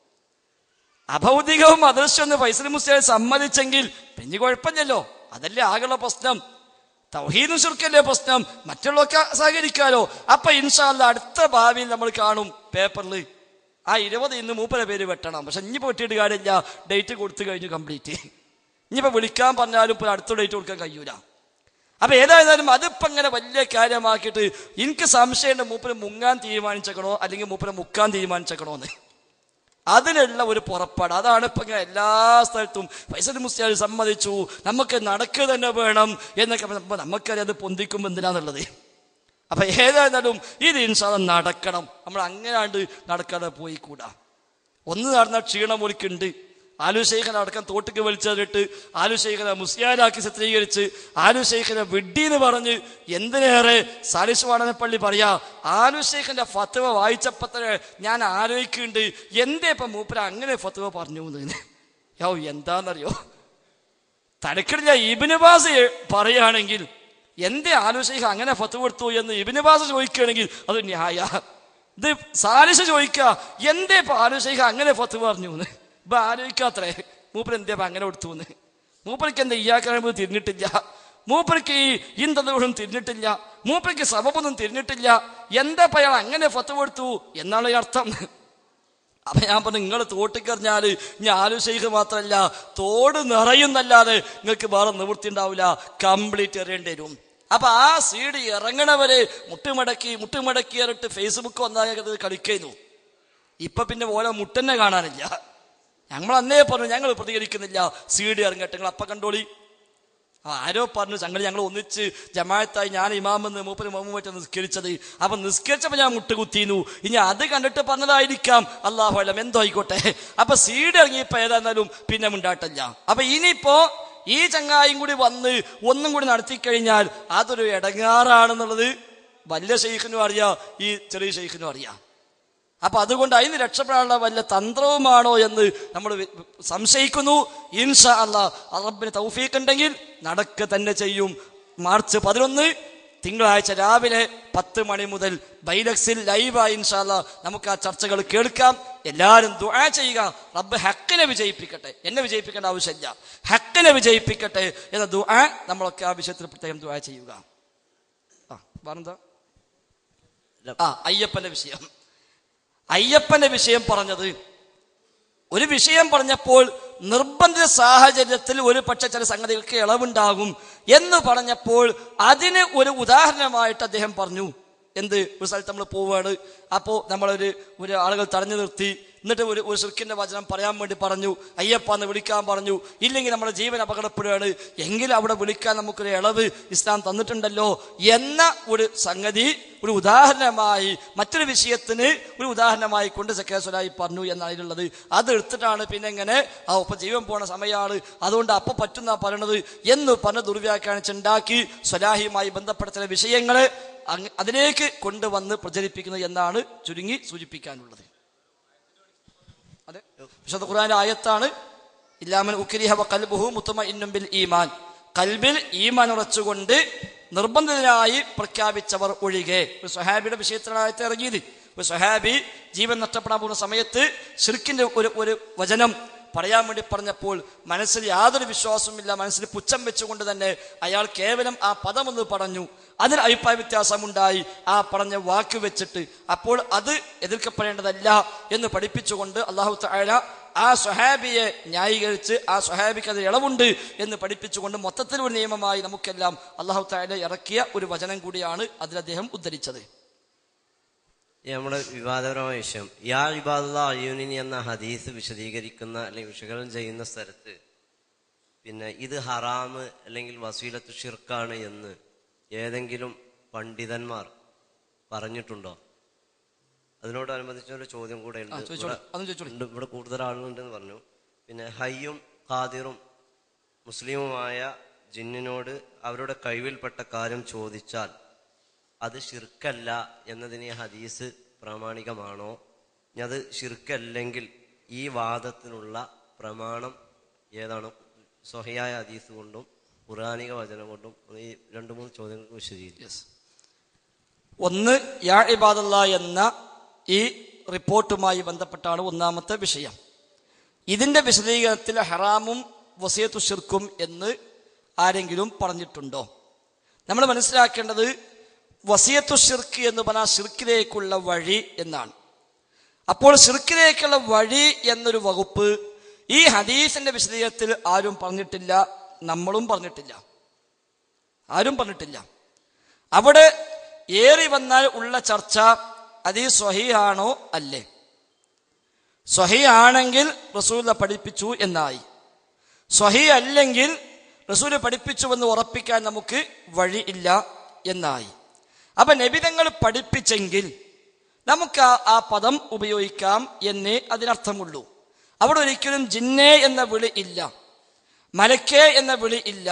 അഭൗതികവും അദൃശ്യമെന്ന് ഫൈസൽ മുസ്ലിയാർ സമ്മതിച്ചെങ്കിൽ പിന്നെ കുഴപ്പമില്ലല്ലോ അതല്ലേ ആകെയുള്ള പ്രശ്നം തൗഹീദും ശുർക്കല്ലേ പ്രശ്നം മറ്റുള്ളവർക്ക് സഹകരിക്കാലോ അപ്പൊ ഇൻഷാല്ല അടുത്ത ഭാവിയിൽ നമ്മൾ കാണും പേപ്പറിൽ ആ ഇരുപത് ഇന്ന് മൂപ്പര പേര് വെട്ടണം പക്ഷെ ഇനിയിപ്പോ വെട്ടിയിട്ട് കാര്യമില്ല ഡേറ്റ് കൊടുത്തു കഴിഞ്ഞു കംപ്ലീറ്റ് ഇനിയിപ്പോ വിളിക്കാൻ പറഞ്ഞാലും ഇപ്പോൾ അടുത്ത ഡേറ്റ് കൊടുക്കാൻ കഴിയൂല അപ്പൊ ഏതായാലും അതിപ്പോ ഇങ്ങനെ വലിയ കാര്യമാക്കിയിട്ട് എനിക്ക് സംശയമുണ്ട് മൂപ്പര് മുങ്ങാൻ തീരുമാനിച്ചേക്കണോ അല്ലെങ്കിൽ മൂപ്പര് മുക്കാൻ തീരുമാനിച്ചേക്കണോ എന്ന് അതിനുള്ള ഒരു പുറപ്പാട് അതാണ് ഇപ്പൊ ഇങ്ങനെ എല്ലാ സ്ഥലത്തും ഫൈസൽ മുസ്ലിയാർ സമ്മതിച്ചു നമുക്ക് നടക്കുക തന്നെ വേണം എന്നൊക്കെ പറഞ്ഞപ്പോ നമുക്കറിയാം അത് പൊന്തിക്കുമ്പോൾ എന്തിനാന്നുള്ളത് അപ്പൊ ഏതായാലും ഇത് ഇൻഷാല്ല നടക്കണം നമ്മൾ അങ്ങനാണ്ട് നടക്കാതെ പോയി കൂടാ ഒന്ന് നടന്ന ക്ഷീണം ഒലിക്കുണ്ട് ആലു ശൈഖനെ അടക്കം തോട്ടിക്ക് വലിച്ചതിട്ട് ആലു ശൈഖനെ മുസ്ലിയാരാക്കി ചിത്രീകരിച്ച് ആലു ശൈഖനെ വിഡ്ഡി എന്ന് പറഞ്ഞ് എന്തിനേറെ സാലിസ് വാടനപ്പള്ളി പറയാ ആലു ശൈഖന്റെ ഫത്വ വായിച്ചപ്പോ തന്നെ ഞാൻ ആലോചിക്കുന്നുണ്ട് എന്തേ ഇപ്പൊ മൂപ്പര അങ്ങനെ ഫത്വ പറഞ്ഞു എന്ന് യോ എന്താന്നറിയോ തലക്കിടില്ല ഇബിനുബാസ് പറയുകയാണെങ്കിൽ എന്തേ ആലോചിക്ക അങ്ങനെ ഫത്വ കൊടുത്തു എന്ന് ഇബിനുബാസ് ചോദിക്കുകയാണെങ്കിൽ അത് ന്യായ ഇത് സാലിസ് ചോദിക്കുക എന്തേ ഇപ്പൊ ആലോചിക്ക അങ്ങനെ ഫത്വ പറഞ്ഞു എന്ന് ഇപ്പൊ ആലോചിക്കാത്രേ മൂപ്പർ എന്തേ ഇപ്പൊ അങ്ങനെ കൊടുത്തു എന്ന് മൂപ്പർക്ക് എന്താ ഇയാക്കാനും തിരിഞ്ഞിട്ടില്ല മൂപ്പർക്ക് ഈ ഇന്തതും തിരിഞ്ഞിട്ടില്ല മൂപ്പർക്ക് സബബൊന്നും തിരിഞ്ഞിട്ടില്ല എന്താ ഇപ്പൊ അയാൾ അങ്ങനെ ഫത്വ കൊടുത്തു എന്നാണ് ഈ അർത്ഥം അപ്പൊ ഞാൻ പറഞ്ഞു നിങ്ങൾ തോട്ടിക്കറിഞ്ഞാല് ഞാൻ ആലോചിക്കുക മാത്രമല്ല തോട് നിറയുന്നല്ലാതെ നിങ്ങൾക്ക് വേറെ നിവൃത്തി ഉണ്ടാവില്ല കംപ്ലീറ്റ് എറിയേണ്ടി വരും അപ്പൊ ആ സീഡ് ഇറങ്ങണവരെ മുട്ടുമടക്കി മുട്ടുമടക്കി ഇറട്ട് ഫേസ്ബുക്ക് വന്നാകത് കളിക്കുന്നു ഇപ്പൊ പിന്നെ ഓരോ മുട്ടന്നെ കാണാനില്ല ഞങ്ങൾ അന്നേ പറഞ്ഞു ഞങ്ങൾ പ്രതികരിക്കുന്നില്ല സീഡ് ഇറങ്ങട്ടെ നിങ്ങൾ അപ്പൊ കണ്ടോളി ആ, ആരോ പറഞ്ഞു ഞങ്ങൾ ഞങ്ങൾ ഒന്നിച്ച് ജമായത്തായി ഞാൻ ഇമാമെന്ന് മൂപ്പര് മമ്മുമായിട്ട് നിസ്കരിച്ചത് അപ്പൊ നിസ്കരിച്ചപ്പോ ഞാൻ മുട്ടുകുത്തിന്നു ഇനി അത് കണ്ടിട്ട് പറഞ്ഞതായിരിക്കാം അള്ളാഹു അലം എന്തോ ആയിക്കോട്ടെ അപ്പൊ സീഡ് ഇറങ്ങിയപ്പോ ഏതായിരുന്നാലും പിന്നെ മുണ്ടാട്ടില്ല അപ്പൊ ഇനിയിപ്പോ ഈ ചങ്ങായും കൂടി വന്ന് ഒന്നും കൂടി നടത്തി കഴിഞ്ഞാൽ അതൊരു ഇടങ്ങാറാണെന്നുള്ളത് വലിയ ഷെയ്ഖിനും അറിയാം ഈ ചെറിയ ഷെയ്ഖിനും അറിയാം അപ്പൊ അതുകൊണ്ട് അതിന് രക്ഷപ്പെടാനുള്ള വല്ല തന്ത്രവുമാണോ എന്ന് നമ്മൾ വി- സംശയിക്കുന്നു ഇൻഷാ അല്ലാ അറബിന് തൗഫീഖ് ഉണ്ടെങ്കിൽ നടക്കുക തന്നെ ചെയ്യും മാർച്ച് പതിനൊന്ന് തിങ്കളാഴ്ച രാവിലെ പത്ത് മണി മുതൽ ബൈലക്സിൽ ലൈവായി ഇൻഷാല്ല നമുക്ക് ആ ചർച്ചകൾ കേൾക്കാം എല്ലാവരും ദുആ ചെയ്യുക റബ്ബ് ഹക്കിനെ വിജയിപ്പിക്കട്ടെ എന്നെ വിജയിപ്പിക്കേണ്ട ആവശ്യമില്ല ഹക്കിനെ വിജയിപ്പിക്കട്ടെ എന്ന ദുആ നമ്മളൊക്കെ ആ വിഷയത്തിൽ പ്രത്യേകം ദുആ ചെയ്യുക ആ പറഞ്ഞെന്താ ആ അയ്യപ്പന്റെ വിഷയം അയ്യപ്പന്റെ വിഷയം പറഞ്ഞത് ഒരു വിഷയം പറഞ്ഞപ്പോൾ നിർബന്ധിത സാഹചര്യത്തിൽ ഒരു പക്ഷെ ചില സംഗതികൾക്ക് ഇളവുണ്ടാകും എന്ന് പറഞ്ഞപ്പോൾ അതിന് ഒരു ഉദാഹരണമായിട്ട് അദ്ദേഹം പറഞ്ഞു എന്ത് ഒരു സ്ഥലത്ത് നമ്മൾ പോവുകയാണ് അപ്പോൾ നമ്മളൊരു ഒരു ആളുകൾ തടഞ്ഞു നിർത്തി എന്നിട്ട് ഒരു ഒരു ശിർക്കിന്റെ വചനം പറയാൻ വേണ്ടി പറഞ്ഞു അയ്യപ്പ എന്ന് വിളിക്കാൻ പറഞ്ഞു ഇല്ലെങ്കിൽ നമ്മുടെ ജീവൻ അപകടപ്പെടുകയാണ് എങ്കിലും അവിടെ വിളിക്കാൻ നമുക്കൊരു ഇളവ് ഇസ്ലാം തന്നിട്ടുണ്ടല്ലോ എന്ന ഒരു സംഗതി ഒരു ഉദാഹരണമായി മറ്റൊരു വിഷയത്തിന് ഒരു ഉദാഹരണമായി കൊണ്ട് സക്കേശ്വരായി പറഞ്ഞു എന്നാണ് ഇതിലുള്ളത് അത് എടുത്തിട്ടാണ് പിന്നെ ഇങ്ങനെ ആ ഒപ്പം ജീവൻ പോണ സമയമാണ് അതുകൊണ്ട് അപ്പൊ പറ്റുന്ന പറയണത് എന്ന് പറഞ്ഞ് ദുർവ്യാഖ്യാനിച്ചുണ്ടാക്കി സ്വലാഹിയുമായി ബന്ധപ്പെട്ട ചില വിഷയങ്ങളെ അങ്ങ് അതിലേക്ക് കൊണ്ടുവന്ന് പ്രചരിപ്പിക്കുന്നത് എന്നാണ് ചുരുങ്ങി സൂചിപ്പിക്കാനുള്ളത് അതെ വിശുദ്ധ ഖുർആന്റെ ആയത്താണ് ഇല്ലാമൻ ഉക്രിഹ വ ഖൽബുഹു മുത്മഇന്നും ബിൽ ഈമാൻ കൽബിൽ ഈമാൻ ഉറച്ചുകൊണ്ട് നിർബന്ധിതനായി പ്രഖ്യാപിച്ചവർ ഒഴികെ ഒരു സ്വഹാബിയുടെ വിഷയത്തിലാണ് ആയത്ത് ഇറങ്ങിയത് ഒരു സ്വഹാബി ജീവൻ നഷ്ടപ്പെടാൻ പോകുന്ന സമയത്ത് ഷിർക്കിന്റെ ഒരു ഒരു വചനം പറയാൻ വേണ്ടി പറഞ്ഞപ്പോൾ മനസ്സിൽ യാതൊരു വിശ്വാസവുമില്ല മനസ്സിൽ പുച്ഛം വെച്ചുകൊണ്ട് തന്നെ അയാൾ കേവലം ആ പദമൊന്ന് പറഞ്ഞു അതിന് അഭിപ്രായ വ്യത്യാസമുണ്ടായി ആ പറഞ്ഞ വാക്ക് വെച്ചിട്ട് അപ്പോൾ അത് എതിർക്കപ്പെടേണ്ടതല്ല എന്ന് പഠിപ്പിച്ചുകൊണ്ട് അള്ളാഹു താല ആ സ്വഹാബിയെ ന്യായീകരിച്ച് ആ സ്വഹാബിക്ക് അത് ഇളവുണ്ട് എന്ന് പഠിപ്പിച്ചുകൊണ്ട് മൊത്തത്തിൽ ഒരു നിയമമായി നമുക്കെല്ലാം അള്ളാഹു താല ഇറക്കിയ ഒരു വചനം കൂടിയാണ് അതിൽ അദ്ദേഹം ഉദ്ധരിച്ചത് ഈ നമ്മുടെ വിവാദപരമായ വിഷയം യാ ഇബാദുള്ള അയ്യൂനിനി എന്ന ഹദീസ് വിശദീകരിക്കുന്ന അല്ലെങ്കിൽ വിശകലനം ചെയ്യുന്ന സ്ഥലത്ത് പിന്നെ ഇത് ഹറാമ് അല്ലെങ്കിൽ വസീലത്ത് ഷിർക്കാണ് എന്ന് ഏതെങ്കിലും പണ്ഡിതന്മാർ പറഞ്ഞിട്ടുണ്ടോ അതിനോടനുബന്ധിച്ച ഒരു ചോദ്യം കൂടെ ഉണ്ട് ആ, ചോദിച്ചോളൂ. ഇവിടെ- അതും ചോദിച്ചോളൂ. ഉണ്ട്. ഇവിടെ കൂടുതൽ ആളുകളുണ്ടെന്ന് പറഞ്ഞു പിന്നെ ഹയ്യും ഖാദിറും മുസ്ലിമുമായ ജിന്നിനോട് അവരുടെ കഴിവിൽപ്പെട്ട കാര്യം ചോദിച്ചാൽ അത് ഷിർക്കല്ല എന്നതിന് ഈ ഹദീസ് പ്രാമാണികമാണോ ഇനി അത് ഷിർക്കല്ലെങ്കിൽ ഈ വാദത്തിനുള്ള പ്രമാണം ഏതാണ് സ്വഹിയായ ഹദീസ് കൊണ്ടും ഖുറാനിക വചനം കൊണ്ടും ഈ രണ്ട് മൂന്ന് ചോദ്യങ്ങൾക്ക് വിശദീകരിക്കും യെസ് ഒന്ന് യാ ഇബാദല്ല എന്ന ഈ റിപ്പോർട്ടുമായി ബന്ധപ്പെട്ടാണ് ഒന്നാമത്തെ വിഷയം ഇതിന്റെ വിശദീകരണത്തിൽ ഹറാമും വസിയത്തു ഷിർക്കും എന്ന് ആരെങ്കിലും പറഞ്ഞിട്ടുണ്ടോ നമ്മൾ മനസ്സിലാക്കേണ്ടത് വസിയത്തു ഷിർക്ക് എന്ന് പറഞ്ഞാൽ ഷിർക്കിലേക്കുള്ള വഴി എന്നാണ് അപ്പോൾ ഷിർക്കിലേക്കുള്ള വഴി എന്നൊരു വകുപ്പ് ഈ ഹദീസിന്റെ വിശദീകരണത്തിൽ ആരും പറഞ്ഞിട്ടില്ല നമ്മളും പറഞ്ഞിട്ടില്ല ആരും പറഞ്ഞിട്ടില്ല അവിടെ ഏറി വന്നാൽ ഉള്ള ചർച്ച അത് ഈ സ്വഹീഹാണോ അല്ലേ സ്വഹി ആണെങ്കിൽ റസൂല പഠിപ്പിച്ചു എന്നായി സ്വഹി അല്ലെങ്കിൽ റസൂല് പഠിപ്പിച്ചുവെന്ന് ഉറപ്പിക്കാൻ നമുക്ക് വഴിയില്ല എന്നായി അപ്പൊ നബിതങ്ങൾ പഠിപ്പിച്ചെങ്കിൽ നമുക്ക് ആ- ആ പദം ഉപയോഗിക്കാം എന്നേ അതിനർത്ഥമുള്ളൂ അവിടെ ഒരിക്കലും ജിന്നേ എന്ന വിളി ഇല്ല മലക്കേ എന്ന വിളി ഇല്ല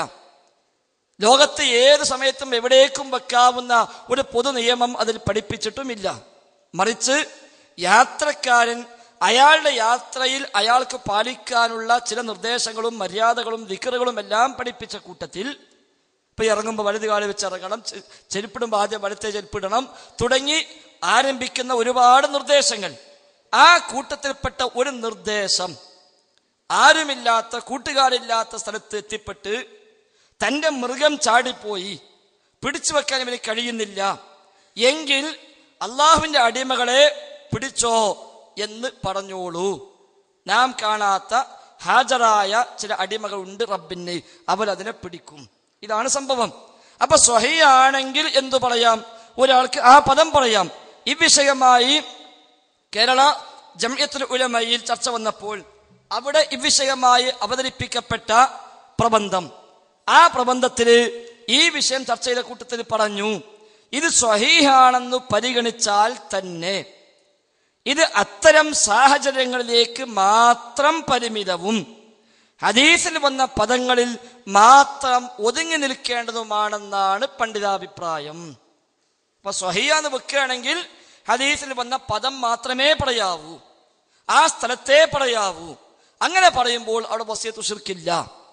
ലോകത്ത് ഏത് സമയത്തും എവിടേക്കും വെക്കാവുന്ന ഒരു പൊതു നിയമം അതിൽ പഠിപ്പിച്ചിട്ടുമില്ല മറിച്ച് യാത്രക്കാരൻ അയാളുടെ യാത്രയിൽ അയാൾക്ക് പാലിക്കാനുള്ള ചില നിർദ്ദേശങ്ങളും മര്യാദകളും വിക്കറുകളും എല്ലാം പഠിപ്പിച്ച കൂട്ടത്തിൽ ഇപ്പൊ ഇറങ്ങുമ്പോൾ വലത് കാല് വെച്ച് ഇറങ്ങണം ചെ- ചെരുപ്പിടുമ്പോൾ ആദ്യം വലത്തെ ചെരുപ്പിടണം തുടങ്ങി ആരംഭിക്കുന്ന ഒരുപാട് നിർദ്ദേശങ്ങൾ ആ കൂട്ടത്തിൽപ്പെട്ട ഒരു നിർദ്ദേശം ആരുമില്ലാത്ത കൂട്ടുകാരില്ലാത്ത സ്ഥലത്ത് എത്തിപ്പെട്ട് തന്റെ മൃഗം ചാടിപ്പോയി പിടിച്ചു വെക്കാൻ ഇവന് കഴിയുന്നില്ല എങ്കിൽ അള്ളാഹുവിന്റെ അടിമകളെ പിടിച്ചോ എന്ന് പറഞ്ഞോളൂ നാം കാണാത്ത ഹാജരായ ചില അടിമകളുണ്ട് റബ്ബിന് അവരതിനെ പിടിക്കും ഇതാണ് സംഭവം അപ്പൊ സ്വഹയാണെങ്കിൽ എന്തു പറയാം ഒരാൾക്ക് ആ പദം പറയാം ഇവിഷയമായി കേരള ജംയത്തുൽ ഉലമയിൽ ചർച്ച വന്നപ്പോൾ അവിടെ ഇവിഷയമായി അവതരിപ്പിക്കപ്പെട്ട പ്രബന്ധം ആ പ്രബന്ധത്തില് ഈ വിഷയം ചർച്ച ചെയ്ത കൂട്ടത്തിൽ പറഞ്ഞു ഇത് സ്വഹീഹാണെന്ന് പരിഗണിച്ചാൽ തന്നെ ഇത് അത്തരം സാഹചര്യങ്ങളിലേക്ക് മാത്രം പരിമിതവും ഹദീസിൽ വന്ന പദങ്ങളിൽ മാത്രം ഒതുങ്ങി നിൽക്കേണ്ടതുമാണെന്നാണ് പണ്ഡിതാഭിപ്രായം അപ്പൊ സ്വഹിയാന്ന് വെക്കുകയാണെങ്കിൽ ഹദീസിൽ വന്ന പദം മാത്രമേ പറയാവൂ ആ സ്ഥലത്തേ പറയാവൂ അങ്ങനെ പറയുമ്പോൾ അവിടെ വസിയത്ത് ഷിർക്കില്ല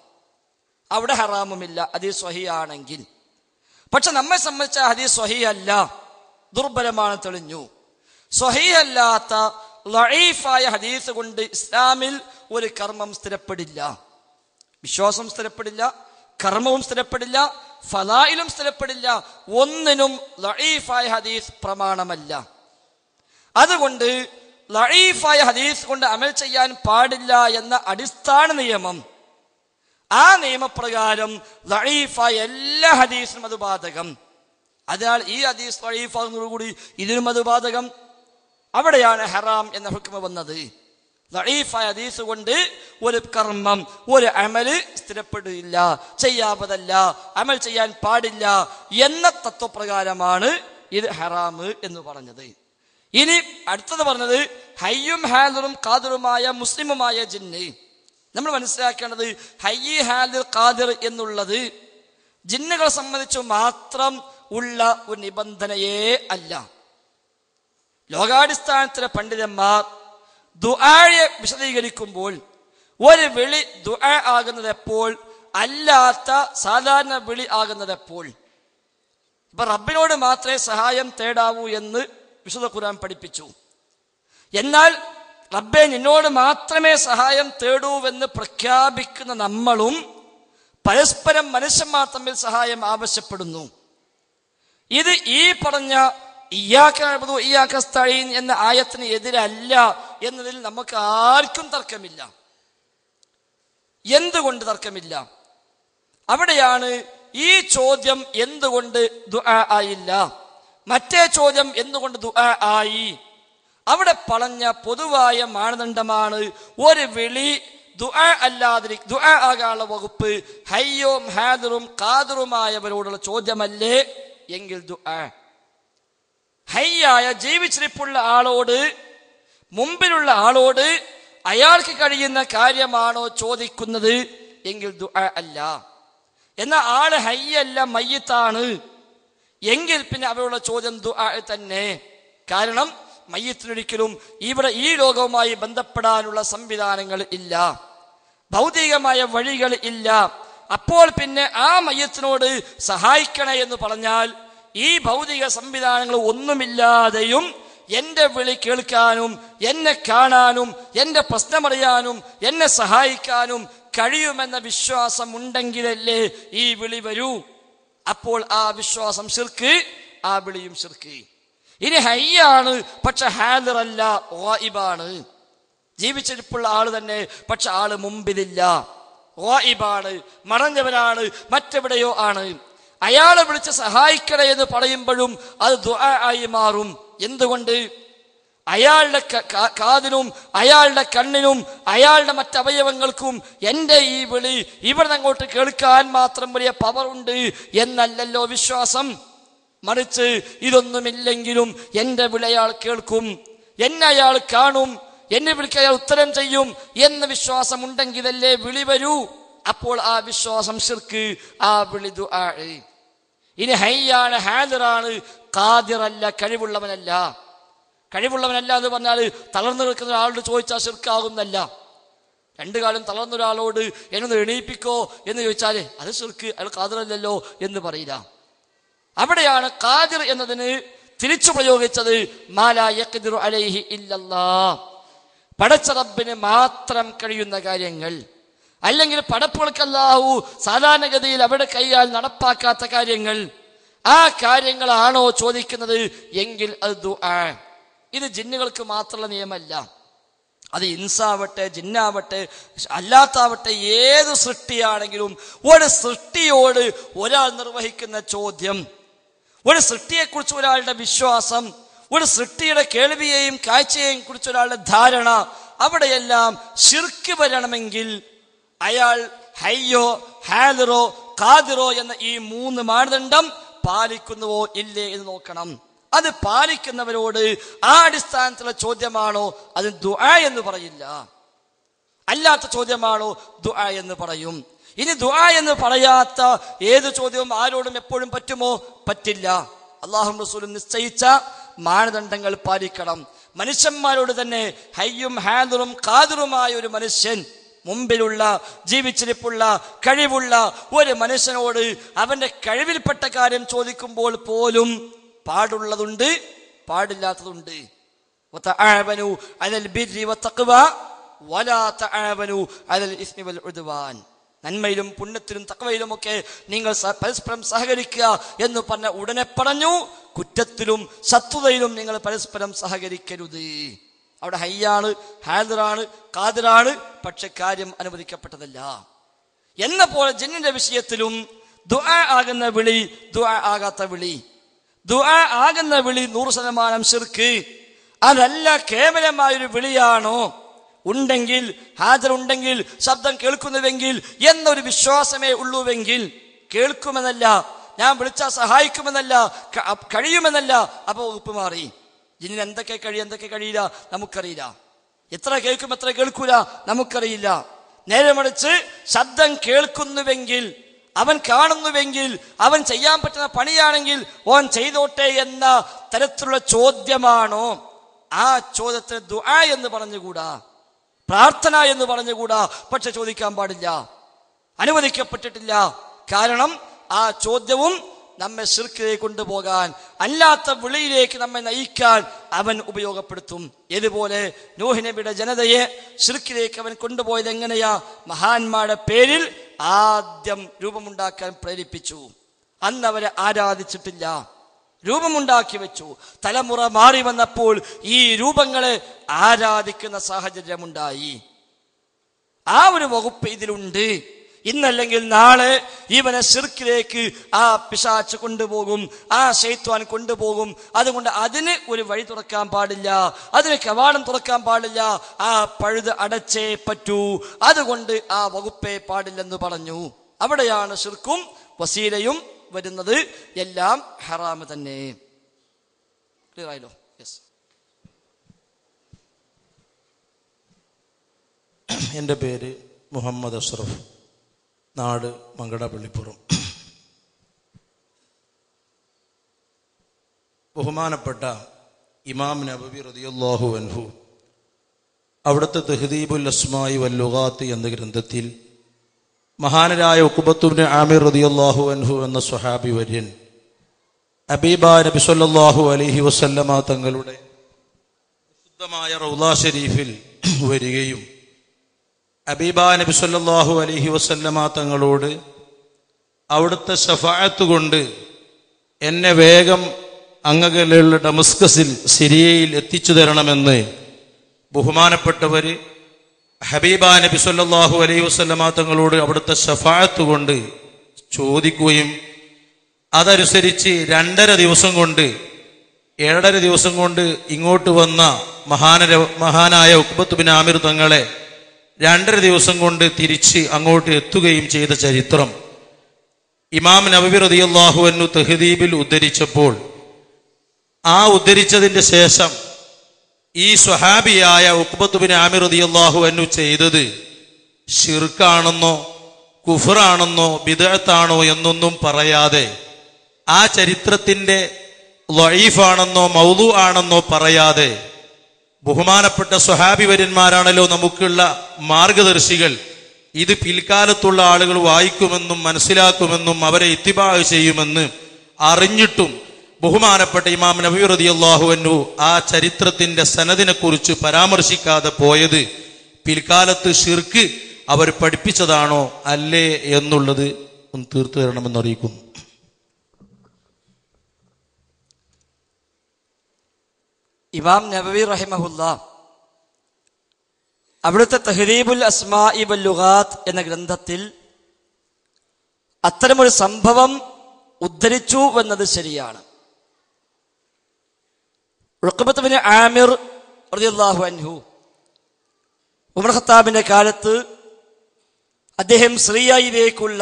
അവിടെ ഹറാമുമില്ല ഹദീസ് സ്വഹിയാണെങ്കിൽ പക്ഷെ നമ്മെ സംബന്ധിച്ച ഹദീസ് സ്വഹിയല്ല ദുർബലമാണ് തെളിഞ്ഞു സ്വഹിയല്ലാത്ത ലഈഫായ ഹദീസ് കൊണ്ട് ഇസ്ലാമിൽ ഒരു കർമ്മം സ്ഥിരപ്പെടില്ല വിശ്വാസം സ്ഥിരപ്പെടില്ല കർമ്മവും സ്ഥിരപ്പെടില്ല ഫലായിലും സ്ഥിരപ്പെടില്ല ഒന്നിനും ലഈഫായ ഹദീസ് പ്രമാണമല്ല അതുകൊണ്ട് ലഈഫായ ഹദീസ് കൊണ്ട് അമൽ ചെയ്യാൻ പാടില്ല എന്ന അടിസ്ഥാന നിയമം ആ നിയമപ്രകാരം ലഈഫായ എല്ലാ ഹദീസിനും അത് ബാധകം അതിനാൽ ഈ ഹദീസ് ലഈഫാകുന്നതോടുകൂടി ഇതിനും അത് ബാധകം അവിടെയാണ് ഹറാം എന്ന ഹുക്മ വന്നത് ലഈഫായ ഹദീസ് കൊണ്ട് ഒരു കർമ്മം ഒരു അമല് സ്ഥിരപ്പെടില്ല ചെയ്യാവതല്ല അമൽ ചെയ്യാൻ പാടില്ല എന്ന തത്വപ്രകാരമാണ് ഇത് ഹറാം എന്ന് പറഞ്ഞത് ഇനി അടുത്തത് പറഞ്ഞത് ഹയ്യും ഹാദറും ഖാദറുമായ മുസ്ലിമുമായ ജിന്ന് നമ്മൾ മനസ്സിലാക്കേണ്ടത് ഹയ്യി ഹാദിർ ഖാദിർ എന്നുള്ളത് ജിന്നുകളെ സംബന്ധിച്ച് മാത്രം ഉള്ള ഒരു നിബന്ധനയേ അല്ല ലോകാടിസ്ഥാനത്തിലെ പണ്ഡിതന്മാർ ദുആയെ വിശദീകരിക്കുമ്പോൾ ഒരു വിളി ദുആ ആകുന്നത് എപ്പോൾ അല്ലാത്ത സാധാരണ വിളി ആകുന്നത് എപ്പോൾ ഇപ്പൊ റബ്ബിനോട് മാത്രമേ സഹായം തേടാവൂ എന്ന് വിശുദ്ധ ഖുർആൻ പഠിപ്പിച്ചു എന്നാൽ റബ്ബെ നിന്നോട് മാത്രമേ സഹായം തേടൂവെന്ന് പ്രഖ്യാപിക്കുന്ന നമ്മളും പരസ്പരം മനുഷ്യന്മാർ തമ്മിൽ സഹായം ആവശ്യപ്പെടുന്നു ഇത് ഈ പറഞ്ഞ ഇയാക്കു ഇയാക്കസ്തഴീൻ എന്ന ആയത്തിന് എതിരല്ല എന്നതിൽ നമുക്ക് ആർക്കും തർക്കമില്ല എന്തുകൊണ്ട് തർക്കമില്ല അവിടെയാണ് ഈ ചോദ്യം എന്തുകൊണ്ട് ദുആ ആയില്ല മറ്റേ ചോദ്യം എന്തുകൊണ്ട് ദുആ ആയി അവിടെ പറഞ്ഞ പൊതുവായ മാനദണ്ഡമാണ് ഒരു വിളി ദുആ അല്ലാതിരി ദുആ ആകാനുള്ള വകുപ്പ് ഹയ്യോം ഹാദറും കാദറുമായവരോടുള്ള ചോദ്യമല്ലേ എങ്കിൽ ദുആ ഹയ്യായ ജീവിച്ചിരിപ്പുള്ള ആളോട് മുമ്പിലുള്ള ആളോട് അയാൾക്ക് കഴിയുന്ന കാര്യമാണോ ചോദിക്കുന്നത് എങ്കിൽ ദുആ അല്ല എന്നാൽ ആള് ഹയ്യല്ല മയ്യത്താണ് എങ്കിൽ പിന്നെ അവരുടെ ചോദ്യം ദുആ തന്നെ കാരണം മയ്യത്തിനൊരിക്കലും ഇവിടെ ഈ ലോകവുമായി ബന്ധപ്പെടാനുള്ള സംവിധാനങ്ങൾ ഇല്ല ഭൗതികമായ വഴികൾ ഇല്ല അപ്പോൾ പിന്നെ ആ മയ്യത്തിനോട് സഹായിക്കണേ എന്ന് പറഞ്ഞാൽ ഈ ഭൗതിക സംവിധാനങ്ങൾ ഒന്നുമില്ലാതെയും എന്റെ വിളി കേൾക്കാനും എന്നെ കാണാനും എന്റെ പ്രശ്നമറിയാനും എന്നെ സഹായിക്കാനും കഴിയുമെന്ന വിശ്വാസം ഉണ്ടെങ്കിലല്ലേ ഈ വിളി വരൂ അപ്പോൾ ആ വിശ്വാസം ശിർക്ക് ആ വിളിയും ശിർക്ക് ഇനി ഹയ്യാണ് പക്ഷെ ഹാദിറല്ല ഓയിബാണ് ജീവിച്ചിരിപ്പുള്ള ആള് തന്നെ പക്ഷെ ആള് മുമ്പിലില്ല ഓയിബാണ് മറഞ്ഞവനാണ് മറ്റെവിടെയോ ആണ് അയാളെ വിളിച്ച് സഹായിക്കണേ എന്ന് പറയുമ്പോഴും അത് ദുആ ആയി മാറും എന്തുകൊണ്ട് അയാളുടെ ക- കാ- കാതിനും അയാളുടെ കണ്ണിനും അയാളുടെ മറ്റവയവങ്ങൾക്കും എൻ്റെ ഈ വിളി ഇവിടെ അങ്ങോട്ട് കേൾക്കാൻ മാത്രം വലിയ പവർ ഉണ്ട് എന്നല്ലല്ലോ വിശ്വാസം മറിച്ച് ഇതൊന്നുമില്ലെങ്കിലും എൻ്റെ വിളി അയാൾ കേൾക്കും എന്നെ അയാൾ കാണും എന്നെ വിളിക്കാൻ അയാൾ ഉത്തരം ചെയ്യും എന്ന വിശ്വാസം ഉണ്ടെങ്കിലല്ലേ വിളി വരൂ അപ്പോൾ ആ വിശ്വാസം ശിർക്ക് ആ വിളി ദുആ ഇനി ഹയ്യാണ് ഹാദിറാണ് ഖാദിറല്ല കഴിവുള്ളവനല്ല കഴിവുള്ളവനല്ല എന്ന് പറഞ്ഞാൽ തളർന്നു നിൽക്കുന്ന ഒരാളോട് ചോദിച്ചാൽ ശിർക്കാകുന്നല്ല രണ്ടു കാലം തളർന്ന ഒരാളോട് എന്നൊന്ന് എണീപ്പിക്കോ എന്ന് ചോദിച്ചാൽ അത് ശിർക്ക് അയാൾ ഖാദിറല്ലല്ലോ എന്ന് പറയില്ല അവിടെയാണ് ഖാദിർ എന്നതിന് തിരിച്ചു പ്രയോഗിച്ചത് മാലാ യഖ്ദിറു അലൈഹി ഇല്ലല്ലാ പടച്ച റബ്ബിന് മാത്രം കഴിയുന്ന കാര്യങ്ങൾ അല്ലെങ്കിൽ പടപ്പുകൾക്ക് അല്ലാഹു സാധാരണഗതിയിൽ അവിടെ കൈകാൽ നടപ്പാക്കാത്ത കാര്യങ്ങൾ ആ കാര്യങ്ങളാണോ ചോദിക്കുന്നത് എങ്കിൽ അത് ദുആ ഇത് ജിന്നുകൾക്ക് മാത്രമുള്ള നിയമമല്ല അത് ഇൻസാവട്ടെ ജിന്നാവട്ടെ അല്ലാത്താവട്ടെ ഏത് സൃഷ്ടിയാണെങ്കിലും ഒരു സൃഷ്ടിയോട് ഒരാൾ നിർവഹിക്കുന്ന ചോദ്യം ഒരു സൃഷ്ടിയെക്കുറിച്ച് ഒരാളുടെ വിശ്വാസം ഒരു സൃഷ്ടിയുടെ കേൾവിയെയും കാഴ്ചയെയും കുറിച്ച് ഒരാളുടെ ധാരണ അവിടെയെല്ലാം ശിർക്ക് വരണമെങ്കിൽ അയാൾ ഹയ്യോ ഹാലിറോ കാതിറോ എന്ന ഈ മൂന്ന് മാനദണ്ഡം പാലിക്കുന്നുവോ ഇല്ലേ എന്ന് നോക്കണം അത് പാലിക്കുന്നവരോട് ആ അടിസ്ഥാനത്തിലുള്ള ചോദ്യമാണോ അത് ദുആ എന്ന് പറയില്ല അല്ലാത്ത ചോദ്യമാണോ ദുആ എന്ന് പറയും ഇനി ദുആ എന്ന് പറയാത്ത ഏത് ചോദ്യവും ആരോടും എപ്പോഴും പറ്റുമോ പറ്റില്ല അള്ളാഹു റസൂലും നിശ്ചയിച്ച മാനദണ്ഡങ്ങൾ പാലിക്കണം മനുഷ്യന്മാരോട് തന്നെ ഹയ്യും ഹാദറും കാതറുമായ ഒരു മനുഷ്യൻ മുമ്പിലുള്ള ജീവിച്ചിരിപ്പുള്ള കഴിവുള്ള ഒരു മനുഷ്യനോട് അവന്റെ കഴിവിൽപ്പെട്ട കാര്യം ചോദിക്കുമ്പോൾ പോലും പാടുള്ളതുണ്ട് പാടില്ലാത്തതുണ്ട് وتعاونوا على البر والتقوى ولا تعاونوا على الاثم والعدوان നന്മയിലും പുണ്യത്തിലും തക്കവയിലും ഒക്കെ നിങ്ങൾ സ- പരസ്പരം സഹകരിക്കുക എന്ന് പറഞ്ഞ ഉടനെ പറഞ്ഞു കുറ്റത്തിലും ശത്രുതയിലും നിങ്ങൾ പരസ്പരം സഹകരിക്കരുത് അവിടെ ഹയ്യാണ് ഹാദിറാണ് കാതിറാണ് പക്ഷെ കാര്യം അനുവദിക്കപ്പെട്ടതല്ല എന്ന പോലെ ജിന്നിന്റെ വിഷയത്തിലും ദുആ ആകുന്ന വിളി ദുആ ആകാത്ത വിളി ദുആ ആകുന്ന വിളി നൂറ് ശതമാനം ശിർക്ക് അതല്ല കേവലമായൊരു വിളിയാണോ ഉണ്ടെങ്കിൽ ഹാജരുണ്ടെങ്കിൽ ശബ്ദം കേൾക്കുന്നുവെങ്കിൽ എന്നൊരു വിശ്വാസമേ ഉള്ളൂവെങ്കിൽ കേൾക്കുമെന്നല്ല ഞാൻ വിളിച്ചാൽ സഹായിക്കുമെന്നല്ല ക- അ- കഴിയുമെന്നല്ല അപ്പൊ വകുപ്പ് മാറി ജിന്നിന് എന്തൊക്കെ കഴിയും എന്തൊക്കെ കഴിയില്ല നമുക്കറിയില്ല എത്ര കേൾക്കും എത്ര കേൾക്കൂല നമുക്കറിയില്ല നേരെ മറിച്ച് ശബ്ദം കേൾക്കുന്നുവെങ്കിൽ അവൻ കാണുന്നുവെങ്കിൽ അവൻ ചെയ്യാൻ പറ്റുന്ന പണിയാണെങ്കിൽ ഓൻ ചെയ്തോട്ടെ എന്ന തരത്തിലുള്ള ചോദ്യമാണോ ആ ചോദ്യത്തിന് ദുആ എന്ന് പറഞ്ഞുകൂടാ പ്രാർത്ഥന എന്ന് പറഞ്ഞുകൂടാ പക്ഷെ ചോദിക്കാൻ പാടില്ല അനുവദിക്കപ്പെട്ടിട്ടില്ല കാരണം ആ ചോദ്യവും നമ്മെ ശിർക്കിലേക്ക് കൊണ്ടുപോകാൻ അല്ലാത്ത വിളിയിലേക്ക് നമ്മെ നയിക്കാൻ അവൻ ഉപയോഗപ്പെടുത്തും ഇതുപോലെ നൂഹ് നബിയുടെ ജനതയെ ശിർക്കിലേക്ക് അവൻ കൊണ്ടുപോയത് എങ്ങനെയാ മഹാന്മാരുടെ പേരിൽ ആദ്യം രൂപമുണ്ടാക്കാൻ പ്രേരിപ്പിച്ചു അന്ന് അവരെ ആരാധിച്ചിട്ടില്ല രൂപമുണ്ടാക്കി വെച്ചു തലമുറ മാറി വന്നപ്പോൾ ഈ രൂപങ്ങളെ ആരാധിക്കുന്ന സാഹചര്യമുണ്ടായി ആ ഒരു വകുപ്പ് ഇതിലുണ്ട് ഇന്നല്ലെങ്കിൽ നാളെ ഇവനെ ശിർക്കിലേക്ക് ആ പിശാച്ച് കൊണ്ടുപോകും ആ ശൈത്വാൻ കൊണ്ടുപോകും അതുകൊണ്ട് അതിന് ഒരു വഴി തുറക്കാൻ പാടില്ല അതിന് കവാടം തുറക്കാൻ പാടില്ല ആ പഴുത് അടച്ചേ പറ്റൂ അതുകൊണ്ട് ആ വകുപ്പേ പാടില്ലെന്ന് പറഞ്ഞു അവിടെയാണ് ശിർക്കും വസീലയും വരുന്നത് എല്ലാം ഹറാമ് തന്നെ ക്ലിയർ ആയല്ലോ യെസ് എൻ്റെ പേര് മുഹമ്മദ് അഷ്റഫ് നാട് മങ്കടപ്പള്ളിപ്പുറം ബഹുമാനപ്പെട്ട ഇമാം നബവി റതിയുല്ലാഹു അൻഹു അവിടുത്തെ തെഹദീബുൽ അസ്മായി വല്ലുഗാത്ത് എന്ന ഗ്രന്ഥത്തിൽ മഹാനരായ ഉക്കുബത്തുബിന് ആമിർ റതിയുല്ലാഹു അൻഹു എന്ന സ്വഹാബി വര്യൻ അബീബ നബി സല്ലല്ലാഹു അലൈഹി വസല്ലമ തങ്ങളുടെ ശുദ്ധമായ റൗലാ ഷരീഫിൽ വരികയും അബീബ നബി സല്ലല്ലാഹു അലൈഹി വസല്ലമ തങ്ങളോട് അവിടുത്തെ ഷഫാഅത്ത് കൊണ്ട് എന്നെ വേഗം അങ്ങകലുള്ള ഡമസ്കസിൽ സിരിയയിൽ എത്തിച്ചു തരണമെന്ന് ബഹുമാനപ്പെട്ടവർ ഹബീബ നബി സല്ലല്ലാഹു അലൈഹി വസല്ലമ തങ്ങളോട് അവിടുത്തെ ഷഫാഅത്ത് കൊണ്ട് ചോദിക്കുകയും അതനുസരിച്ച് രണ്ടര ദിവസം കൊണ്ട് ഏഴര ദിവസം കൊണ്ട് ഇങ്ങോട്ട് വന്ന മഹാനര മഹാനായ ഉക്ബത്ത് ബിൻ ആമിർ തങ്ങളെ രണ്ടര ദിവസം കൊണ്ട് തിരിച്ച് അങ്ങോട്ട് എത്തുകയും ചെയ്ത ചരിത്രം ഇമാം നബി റളിയല്ലാഹു അൻഹു തെഹദീബിൽ ഉദ്ധരിച്ചപ്പോൾ ആ ഉദ്ധരിച്ചതിന്റെ ശേഷം ഈ സ്വഹാബിയായ ഉക്ബത്തുബിൻ ആമിർ റളിയല്ലാഹു അൻഹു ചെയ്തത് ഷിർക്കാണെന്നോ കുഫറാണെന്നോ ബിദഅത്താണോ എന്നൊന്നും പറയാതെ ആ ചരിത്രത്തിന്റെ ലൈഫാണെന്നോ മൗലു ആണെന്നോ പറയാതെ ബഹുമാനപ്പെട്ട സ്വഹാബിവര്യന്മാരാണല്ലോ നമുക്കുള്ള മാർഗദർശികൾ ഇത് പിൽക്കാലത്തുള്ള ആളുകൾ വായിക്കുമെന്നും മനസ്സിലാക്കുമെന്നും അവരെ ഇത്തിബാഹ് ചെയ്യുമെന്ന് അറിഞ്ഞിട്ടും ബഹുമാനപ്പെട്ട ഇമാം നബി റളിയല്ലാഹു അൻഹു ആ ചരിത്രത്തിന്റെ സനദിനെ കുറിച്ച് പരാമർശിക്കാതെ പോയത് പിൽക്കാലത്ത് ഷിർക്ക് അവർ പഠിപ്പിച്ചതാണോ അല്ലേ എന്നുള്ളത് ഒന്ന് തീർത്തു തരണമെന്ന് അറിയിക്കുന്നു ഇമാം നബവി റഹിമഹുല്ല അവിടുത്തെ തഹ്രീബുൽ അസ്മാ ലുഗാത്ത് എന്ന ഗ്രന്ഥത്തിൽ അത്തരമൊരു സംഭവം ഉദ്ധരിച്ചു എന്നത് ശരിയാണ് ഉൾക്കബത്തുബിന് ആമിർ റളിയല്ലാഹു അൻഹു ഉമർ ഖത്താബിന്റെ കാലത്ത് അദ്ദേഹം സിറിയയിലേക്കുള്ള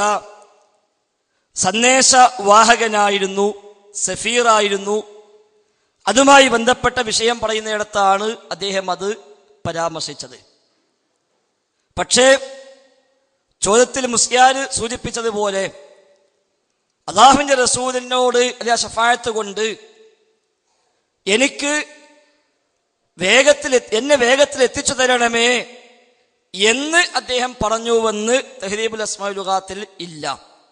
സന്ദേശവാഹകനായിരുന്നു സഫീറായിരുന്നു അതുമായി ബന്ധപ്പെട്ട വിഷയം പറയുന്നിടത്താണ് അദ്ദേഹം അത് പരാമർശിച്ചത് പക്ഷേ ചോദ്യത്തിൽ മുസ്ലിയാർ സൂചിപ്പിച്ചതുപോലെ അള്ളാഹുവിന്റെ റസൂലിനോട് അല്ലെ ഷഫായത്ത് കൊണ്ട് എനിക്ക് വേഗത്തിൽ എത്തി- എന്നെ വേഗത്തിൽ എത്തിച്ചു തരണമേ എന്ന് അദ്ദേഹം പറഞ്ഞുവെന്ന് തഹരീബുൽ അസ്മാലുഖാത്തിൽ ഇല്ല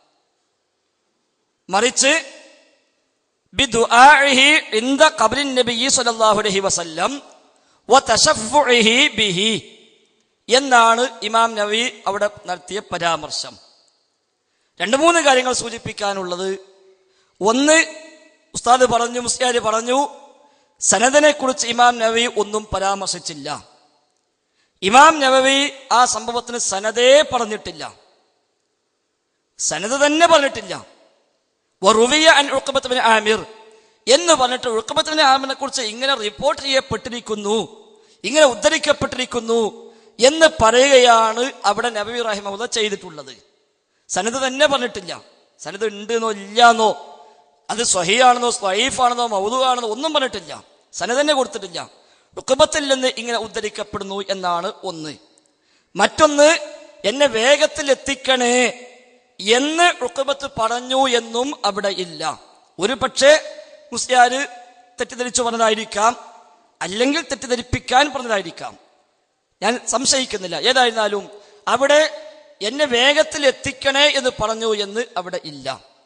മറിച്ച് ബിദുആഇഹി ഇൻദ ഖബ്രിൻ നബിയ്യി സ്വല്ലല്ലാഹു അലൈഹി വസല്ലം വതശഫുഇഹി ബിഹി എന്നാണ് ഇമാം നബി അവിടെ നടത്തിയ പരാമർശം രണ്ട് മൂന്ന് കാര്യങ്ങൾ സൂചിപ്പിക്കാനുള്ളത് ഒന്ന് ഉസ്താദ് പറഞ്ഞു മുസ്ലിയാർ പറഞ്ഞു സനദിനെ കുറിച്ച് ഇമാം നബി ഒന്നും പരാമർശിച്ചില്ല ഇമാം നബവി ആ സംഭവത്തിന് സനദേ പറഞ്ഞിട്ടില്ല സനദ് തന്നെ പറഞ്ഞിട്ടില്ല വറുവിയ അൻ ഉഖബത്ത് ബിൻ ആമിർ എന്ന് പറഞ്ഞിട്ട് ഉഖബത്ത് ബിൻ ആമിറിനെ കുറിച്ച് ഇങ്ങനെ റിപ്പോർട്ട് ചെയ്യപ്പെട്ടിരിക്കുന്നു ഇങ്ങനെ ഉദ്ധരിക്കപ്പെട്ടിരിക്കുന്നു എന്ന് പറയുകയാണ് അവിടെ നബി റഹിമഹുദ ചെയ്തിട്ടുള്ളത് സനത് തന്നെ പറഞ്ഞിട്ടില്ല സനത് ഉണ്ട് എന്നോ ഇല്ലാന്നോ അത് സ്വഹിയാണെന്നോ സ്വൈഫാണെന്നോ മൗതു ആണെന്നോ ഒന്നും പറഞ്ഞിട്ടില്ല സനത് തന്നെ കൊടുത്തിട്ടില്ല ഉഖബത്തിൽ നിന്ന് ഇങ്ങനെ ഉദ്ധരിക്കപ്പെടുന്നു എന്നാണ് ഒന്ന് മറ്റൊന്ന് എന്നെ വേഗത്തിൽ എത്തിക്കണേ എന്ന് ഉഖബത്ത് പറഞ്ഞു എന്നും അവിടെ ഇല്ല ഒരു പക്ഷേ മുസ്ലിയാര് തെറ്റിദ്ധരിച്ചു പറഞ്ഞതായിരിക്കാം അല്ലെങ്കിൽ തെറ്റിദ്ധരിപ്പിക്കാൻ പറഞ്ഞതായിരിക്കാം ഞാൻ സംശയിക്കുന്നില്ല ഏതായിരുന്നാലും അവിടെ എന്നെ വേഗത്തിൽ എത്തിക്കണേ എന്ന് പറഞ്ഞു എന്ന് അവിടെ ഇല്ല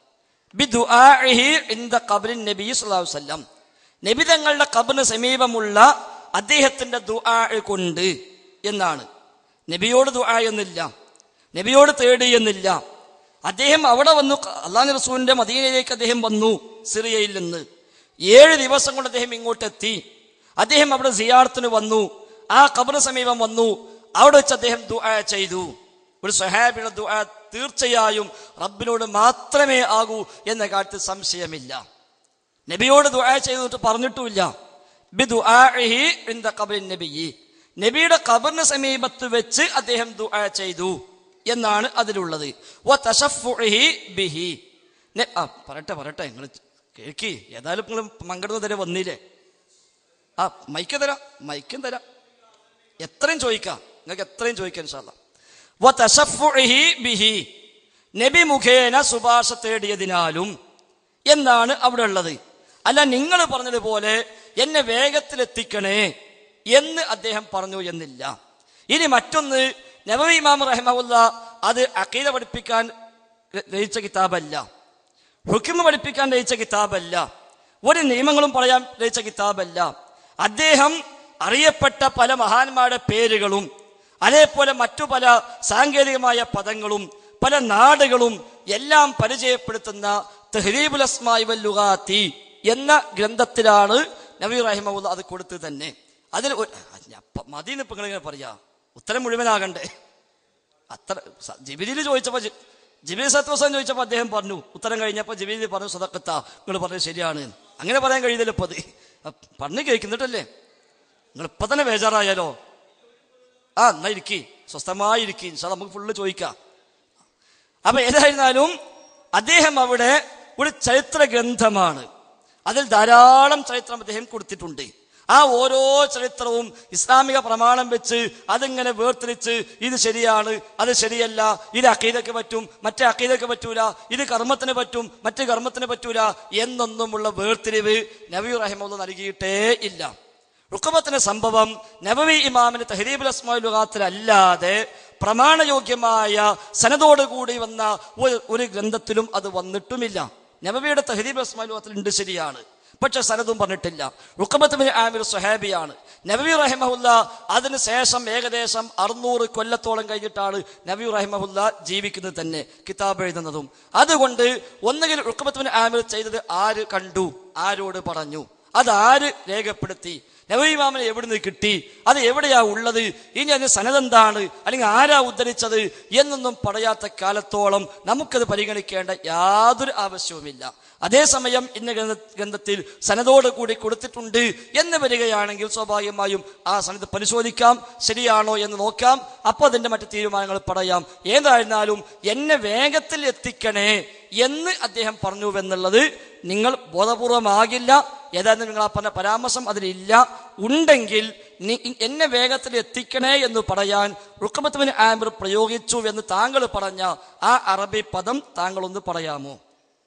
ബിദുആഇഹി ഇൻദ ഖബ്രിൻ നബി സ്വല്ലല്ലാഹു അലൈഹി വസല്ലം നബി തങ്ങളുടെ ഖബറിന് സമീപമുള്ള അദ്ദേഹത്തിന്റെ ദുആ കൊണ്ട് എന്നാണ് നബിയോട് ദുആ എന്നില്ല നബിയോട് തേടി എന്നില്ല അദ്ദേഹം അവിടെ വന്നു അള്ളാഹു റസൂലിന്റെ മദീനയിലേക്ക് അദ്ദേഹം വന്നു സിറിയയിൽ നിന്ന് ഏഴ് ദിവസം കൊണ്ട് അദ്ദേഹം ഇങ്ങോട്ട് എത്തി അദ്ദേഹം അവിടെ സിയാർത്തിന് വന്നു ആ ഖബറിന് സമീപം വന്നു അവിടെ വെച്ച് അദ്ദേഹം ദുആ ചെയ്തു ഒരു സഹാബിയുടെ ദുആ തീർച്ചയായും റബ്ബിനോട് മാത്രമേ ആകൂ എന്ന കാര്യത്തിൽ സംശയമില്ല നബിയോട് ദുആ ചെയ്തിട്ട് പറഞ്ഞിട്ടുമില്ല ബിദുആഇഹി ഇൻദ ഖബ്രിൻ നബിയ്യി നബിയുടെ ഖബറിന് സമീപത്ത് വെച്ച് അദ്ദേഹം ദുആ ചെയ്തു എന്നാണ് അതിലുള്ളത് വതശഫുഇഹി ബിഹി നെ- ആ പറയട്ടെ പറയട്ടെ നിങ്ങൾ കേൾക്കി ഏതായാലും നിങ്ങൾ മങ്കടുന്ന തരെ വന്നില്ലേ ആ മൈക്ക് തരാം മൈക്കും തരാം എത്രയും ചോദിക്കാം നിങ്ങൾക്ക് എത്രയും ചോദിക്കാം ഇൻഷാല്ല വതശഫുഇഹി ബിഹി നബി മുഖേന ശുപാർശ തേടിയതിനാലും എന്നാണ് അവിടെ ഉള്ളത് അല്ല നിങ്ങൾ പറഞ്ഞതുപോലെ എന്നെ വേഗത്തിൽ എത്തിക്കണേ എന്ന് അദ്ദേഹം പറഞ്ഞു എന്നില്ല ഇനി മറ്റൊന്ന് നബവി ഇമാം റഹ്മുല്ല അത് അക്കീത പഠിപ്പിക്കാൻ രചിച്ച കിതാബല്ല ഹുക്കിമ് പഠിപ്പിക്കാൻ രചിച്ച കിതാബല്ല ഒരു നിയമങ്ങളും പറയാൻ രചിച്ച കിതാബല്ല അദ്ദേഹം അറിയപ്പെട്ട പല മഹാന്മാരുടെ പേരുകളും അതേപോലെ മറ്റു പല സാങ്കേതികമായ പദങ്ങളും പല നാടുകളും എല്ലാം പരിചയപ്പെടുത്തുന്ന തെഹ്രീബുൽ അസ്മായി വല്ലുഗാത്തി എന്ന ഗ്രന്ഥത്തിലാണ് നബി റഹിമുള്ള അത് കൊടുത്തത് തന്നെ അതിൽ ഒരു- ഞാൻ പ- മദീന്ന് ഇപ്പൊ നിങ്ങളിങ്ങനെ പറയാ ഉത്തരം മുഴുവനാകണ്ടേ അത്ര ജിബിലിയിൽ ചോദിച്ചപ്പോ ജി- ജിബിലി സത്വസം ചോദിച്ചപ്പോ അദ്ദേഹം പറഞ്ഞു ഉത്തരം കഴിഞ്ഞപ്പോ ജിബിലി പറഞ്ഞു സദക്കത്ത നിങ്ങൾ പറഞ്ഞത് ശരിയാണ് എന്ന്. അങ്ങനെ പറയാൻ കഴിയുന്നില്ല ഇപ്പൊ അത് അ, പറഞ്ഞു കേൾക്കുന്നിട്ടല്ലേ നിങ്ങൾ ഇപ്പൊ തന്നെ ബേജാറായാലോ ആ എന്നാ ഇരിക്കി സ്വസ്ഥമായി ഇരിക്കി നമുക്ക് ഫുള്ള് ചോദിക്കാം അപ്പൊ ഏതായിരുന്നാലും അദ്ദേഹം അവിടെ ഒരു ചരിത്ര ഗ്രന്ഥമാണ് അതിൽ ധാരാളം ചരിത്രം അദ്ദേഹം കൊടുത്തിട്ടുണ്ട് ആ ഓരോ ചരിത്രവും ഇസ്ലാമിക പ്രമാണം വെച്ച് അതിങ്ങനെ വേർതിരിച്ച് ഇത് ശരിയാണ് അത് ശരിയല്ല ഇത് അക്കീദക്ക് പറ്റും മറ്റേ അക്കീദക്ക് പറ്റൂല ഇത് കർമ്മത്തിന് പറ്റും മറ്റേ കർമ്മത്തിന് പറ്റൂല എന്നൊന്നുമുള്ള വേർതിരിവ് നബി റഹിമുള്ള നൽകിയിട്ടേ ഇല്ല റുക്കബത്തിന്റെ സംഭവം നബവി ഇമാമിന് തഹരീബുൽ അസ്മാലുഖാത്തിലല്ലാതെ പ്രമാണയോഗ്യമായ സനതോടുകൂടി വന്ന ഒരു ഒരു ഗ്രന്ഥത്തിലും അത് വന്നിട്ടുമില്ല നബവിയുടെ തഹരീബ് അസ്മാലുഖാത്തിൽ ഉണ്ട് ശരിയാണ് പക്ഷെ സനതും പറഞ്ഞിട്ടില്ല റുക്കബത്ത് ബിൻ ആമിർ സുഹാബിയാണ് നബി റഹിമഹുല്ല അതിന് ശേഷം ഏകദേശം അറുന്നൂറ് കൊല്ലത്തോളം കഴിഞ്ഞിട്ടാണ് നബി റഹിമഹുല്ല ജീവിക്കുന്നത് തന്നെ കിതാബ് എഴുതുന്നതും അതുകൊണ്ട് ഒന്നുകിൽ റുക്കബത്ത് ബിൻ ആമിർ ചെയ്തത് ആര് കണ്ടു ആരോട് പറഞ്ഞു അതാര് രേഖപ്പെടുത്തി നവീമാമനെ എവിടുന്ന് കിട്ടി അത് എവിടെയാ ഉള്ളത് ഇനി അതിന് സനതെന്താണ് അല്ലെങ്കിൽ ആരാ ഉദ്ധരിച്ചത് എന്നൊന്നും പറയാത്ത കാലത്തോളം നമുക്കത് പരിഗണിക്കേണ്ട യാതൊരു ആവശ്യവുമില്ല അതേസമയം ഇന്ന ഗ്രന്ഥ ഗ്രന്ഥത്തിൽ സനതോട് കൂടി കൊടുത്തിട്ടുണ്ട് എന്ന് വരികയാണെങ്കിൽ സ്വാഭാവികമായും ആ സനത് പരിശോധിക്കാം ശരിയാണോ എന്ന് നോക്കാം അപ്പോൾ അതിന്റെ മറ്റു തീരുമാനങ്ങൾ പറയാം ഏതായിരുന്നാലും എന്നെ വേഗത്തിൽ എത്തിക്കണേ എന്ന് അദ്ദേഹം പറഞ്ഞുവെന്നുള്ളത് നിങ്ങൾ ബോധപൂർവമാകില്ല ഏതായാലും നിങ്ങൾ ആ പറഞ്ഞ പരാമർശം അതിലില്ല ഉണ്ടെങ്കിൽ നി- എന്നെ വേഗത്തിൽ എത്തിക്കണേ എന്ന് പറയാൻ റുക്കമത്തുവിന് ആംബർ പ്രയോഗിച്ചു എന്ന് താങ്കൾ പറഞ്ഞ ആ അറബി പദം താങ്കൾ ഒന്ന് പറയാമോ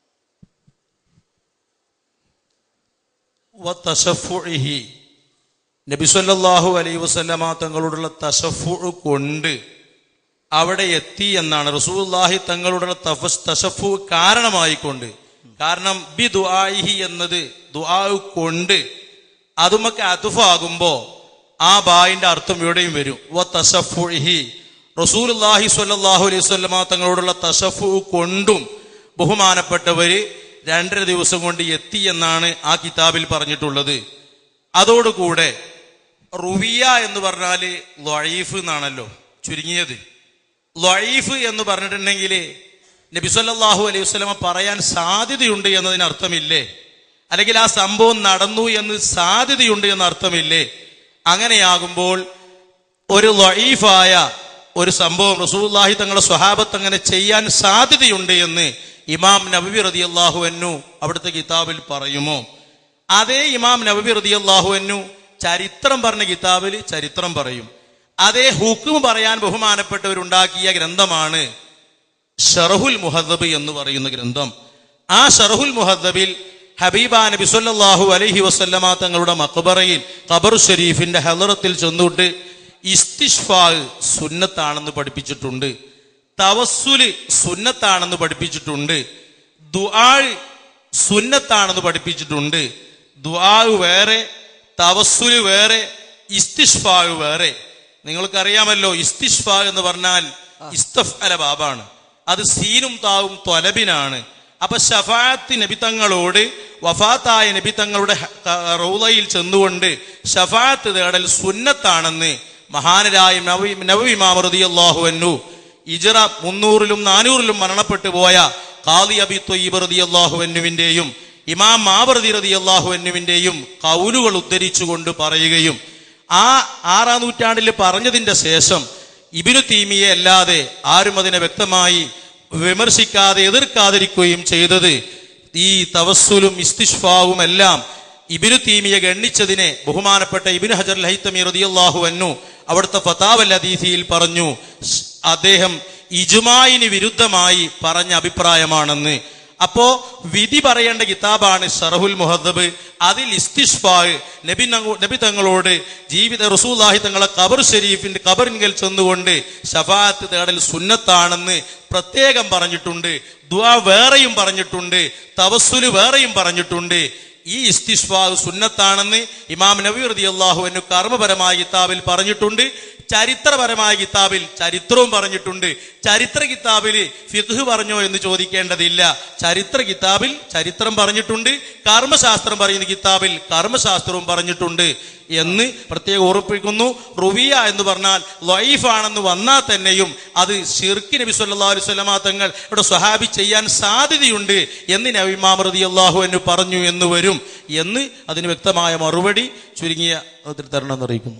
വതശഫുഇഹി. നബി സല്ലല്ലാഹു അലൈഹി വസല്ലമ തങ്ങളോടുള്ള തശഫു കൊണ്ട് അവിടെ എത്തി എന്നാണ് റസൂലുള്ളാഹി തങ്ങളുടെ തഫസ് തശഫു കാരണമായിക്കൊണ്ട് കാരണം ബി ദുആഇഹി എന്നത് ദുആ കൊണ്ട് അതുമൊക്കെ അതുഫാകുമ്പോ ആ ബായിന്റെ അർത്ഥം ഇവിടെയും വരും വ തശഫുഇഹി റസൂലുള്ളാഹി സ്വല്ലല്ലാഹു അലൈഹി വസല്ലമ തങ്ങളോടുള്ള തശഫു കൊണ്ടും ബഹുമാനപ്പെട്ടവര് രണ്ടര ദിവസം കൊണ്ട് എത്തി എന്നാണ് ആ കിതാബിൽ പറഞ്ഞിട്ടുള്ളത് അതോടുകൂടെ റുവിയ എന്ന് പറഞ്ഞാല് ലൊയീഫ് എന്നാണല്ലോ ചുരുങ്ങിയത് ലൊയീഫ് എന്ന് പറഞ്ഞിട്ടുണ്ടെങ്കിൽ നബി സല്ലല്ലാഹു അലൈഹി വസല്ലമ പറയാൻ സാധ്യതയുണ്ട് എന്നതിന് അർത്ഥമില്ലേ അല്ലെങ്കിൽ ആ സംഭവം നടന്നു എന്ന് സാധ്യതയുണ്ട് എന്ന് അർത്ഥമില്ലേ അങ്ങനെയാകുമ്പോൾ ഒരു ലൊയീഫായ ഒരു സംഭവം റസൂലുള്ളാഹി തങ്ങളുടെ സ്വഹാബത്ത് അങ്ങനെ ചെയ്യാൻ സാധ്യതയുണ്ട് എന്ന് ഇമാം നബവി റളിയല്ലാഹു അൻഹു അവിടുത്തെ കിതാബിൽ പറയുമോ അതേ ഇമാം നബവി റളിയല്ലാഹു അൻഹു ചരിത്രം പറഞ്ഞ കിതാബിൽ ചരിത്രം പറയും അതേ ഹുക്കും പറയാൻ ബഹുമാനപ്പെട്ടവരുണ്ടാക്കിയ ഗ്രന്ഥമാണ് ഷറഹുൽ മുഹദ്ദബ് എന്ന് പറയുന്ന ഗ്രന്ഥം ആ ഷറഹുൽ മുഹദ്ദബിൽ ഹബീബ നബി സല്ലല്ലാഹു അലൈഹി വസല്ലമ തങ്ങളുടെ മക്ബറയിൽ ഖബർ ഷരീഫിന്റെ ഹലറത്തിൽ ചെന്നിട്ട് ഇസ്തിഷ്ഫാ സുന്നത്താണെന്ന് പഠിപ്പിച്ചിട്ടുണ്ട് തവസ്സുല് സുന്നത്താണെന്ന് പഠിപ്പിച്ചിട്ടുണ്ട് ദുആ സുന്നത്താണെന്ന് പഠിപ്പിച്ചിട്ടുണ്ട് ദുആ വേറെ തവസ്സുല് വേറെ ഇസ്തിഷ്ഫാ വേറെ നിങ്ങൾക്കറിയാമല്ലോ ഇസ്തിഷ്ഫാ എന്ന് പറഞ്ഞാൽ ഇസ്തഫ് അല ബാബാണ് അത് സീനും താവും ത്വലബിനാണ് അപ്പൊ ഷഫാത്ത് നബിത്തങ്ങളോട് വഫാത്തായ നബിത്തങ്ങളുടെ റൗലയിൽ ചെന്നുകൊണ്ട് ഷഫാത്ത് തേടൽ സുന്നത്താണെന്ന് മഹാനരായ നവി നവവിമാമൃതി അള്ളാഹു അന്നു ഇജറ മുന്നൂറിലും നാനൂറിലും മരണപ്പെട്ടു പോയ കാലി അബി തൊയ്യബ് റതി അള്ളാഹു അന്നുവിന്റെയും ഇമാം മാബർദി റതി അള്ളാഹു അന്നുവിന്റെയും കൗലുകൾ ഉദ്ധരിച്ചുകൊണ്ട് പറയുകയും ആ ആറാം നൂറ്റാണ്ടിൽ പറഞ്ഞതിന്റെ ശേഷം ഇബിനു തീമിയെ അല്ലാതെ ആരും അതിനെ വ്യക്തമായി വിമർശിക്കാതെ എതിർക്കാതിരിക്കുകയും ചെയ്തത് ഈ തവസ്സുലും ഇസ്തിഷ്ഫാവും എല്ലാം ഇബിനു തീമിയെ ഗണ്ണിച്ചതിനെ ബഹുമാനപ്പെട്ട ഇബിന് ഹജർ ലഹിത്തമി റതിയല്ലാഹു അന്നു അവിടുത്തെ ഫതാവൽ അദീസിയിൽ പറഞ്ഞു സ് അദ്ദേഹം ഇജുമായിന് വിരുദ്ധമായി പറഞ്ഞ അഭിപ്രായമാണെന്ന് അപ്പോ വിധി പറയേണ്ട കിതാബാണ് ഷറഹുൽ മുഹദ്ദബ് അതിൽ ഇസ്തിഷ്ഫാ നബി നങ്ങ- നബി തങ്ങളോട് ജീവിത റസൂല്ലാഹി തങ്ങളെ ഖബർ ഷരീഫിന്റെ ഖബറിങ്കൽ ചെന്നുകൊണ്ട് ഷഫാത്ത് തേടൽ സുന്നത്താണെന്ന് പ്രത്യേകം പറഞ്ഞിട്ടുണ്ട് ദുആ വേറെയും പറഞ്ഞിട്ടുണ്ട് തവസ്സുല് വേറെയും പറഞ്ഞിട്ടുണ്ട് ഈ ഇസ്തിഷ്ഫാ സുന്നത്താണെന്ന് ഇമാം നബി റളിയല്ലാഹു അൻഹു കർമ്മപരമായ കിതാബിൽ പറഞ്ഞിട്ടുണ്ട് ചരിത്രപരമായ കിതാബിൽ ചരിത്രവും പറഞ്ഞിട്ടുണ്ട് ചരിത്ര കിതാബിൽ ഫിഖ് പറഞ്ഞോ എന്ന് ചോദിക്കേണ്ടതില്ല ചരിത്ര കിതാബിൽ ചരിത്രം പറഞ്ഞിട്ടുണ്ട് കർമ്മശാസ്ത്രം പറയുന്ന കിതാബിൽ കർമ്മശാസ്ത്രവും പറഞ്ഞിട്ടുണ്ട് എന്ന് പ്രത്യേകം ഓർപ്പിക്കുന്നു റുവിയ എന്ന് പറഞ്ഞാൽ ലൈഫ് ആണെന്ന് വന്നാൽ തന്നെയും അത് ഷിർക്ക് നബി സല്ലല്ലാഹു അലൈഹി വസല്ലമ തങ്ങൾ ഇവിടെ സ്വഹാബി ചെയ്യാൻ സാധ്യതയുണ്ട് എന്ന് നബിമാം റളിയല്ലാഹു അൻഹു പറഞ്ഞു എന്ന് വരും എന്ന് അതിന് വ്യക്തമായ മറുപടി ചുരുങ്ങിയ അതിൽ തരണം എന്നറിയിക്കുന്നു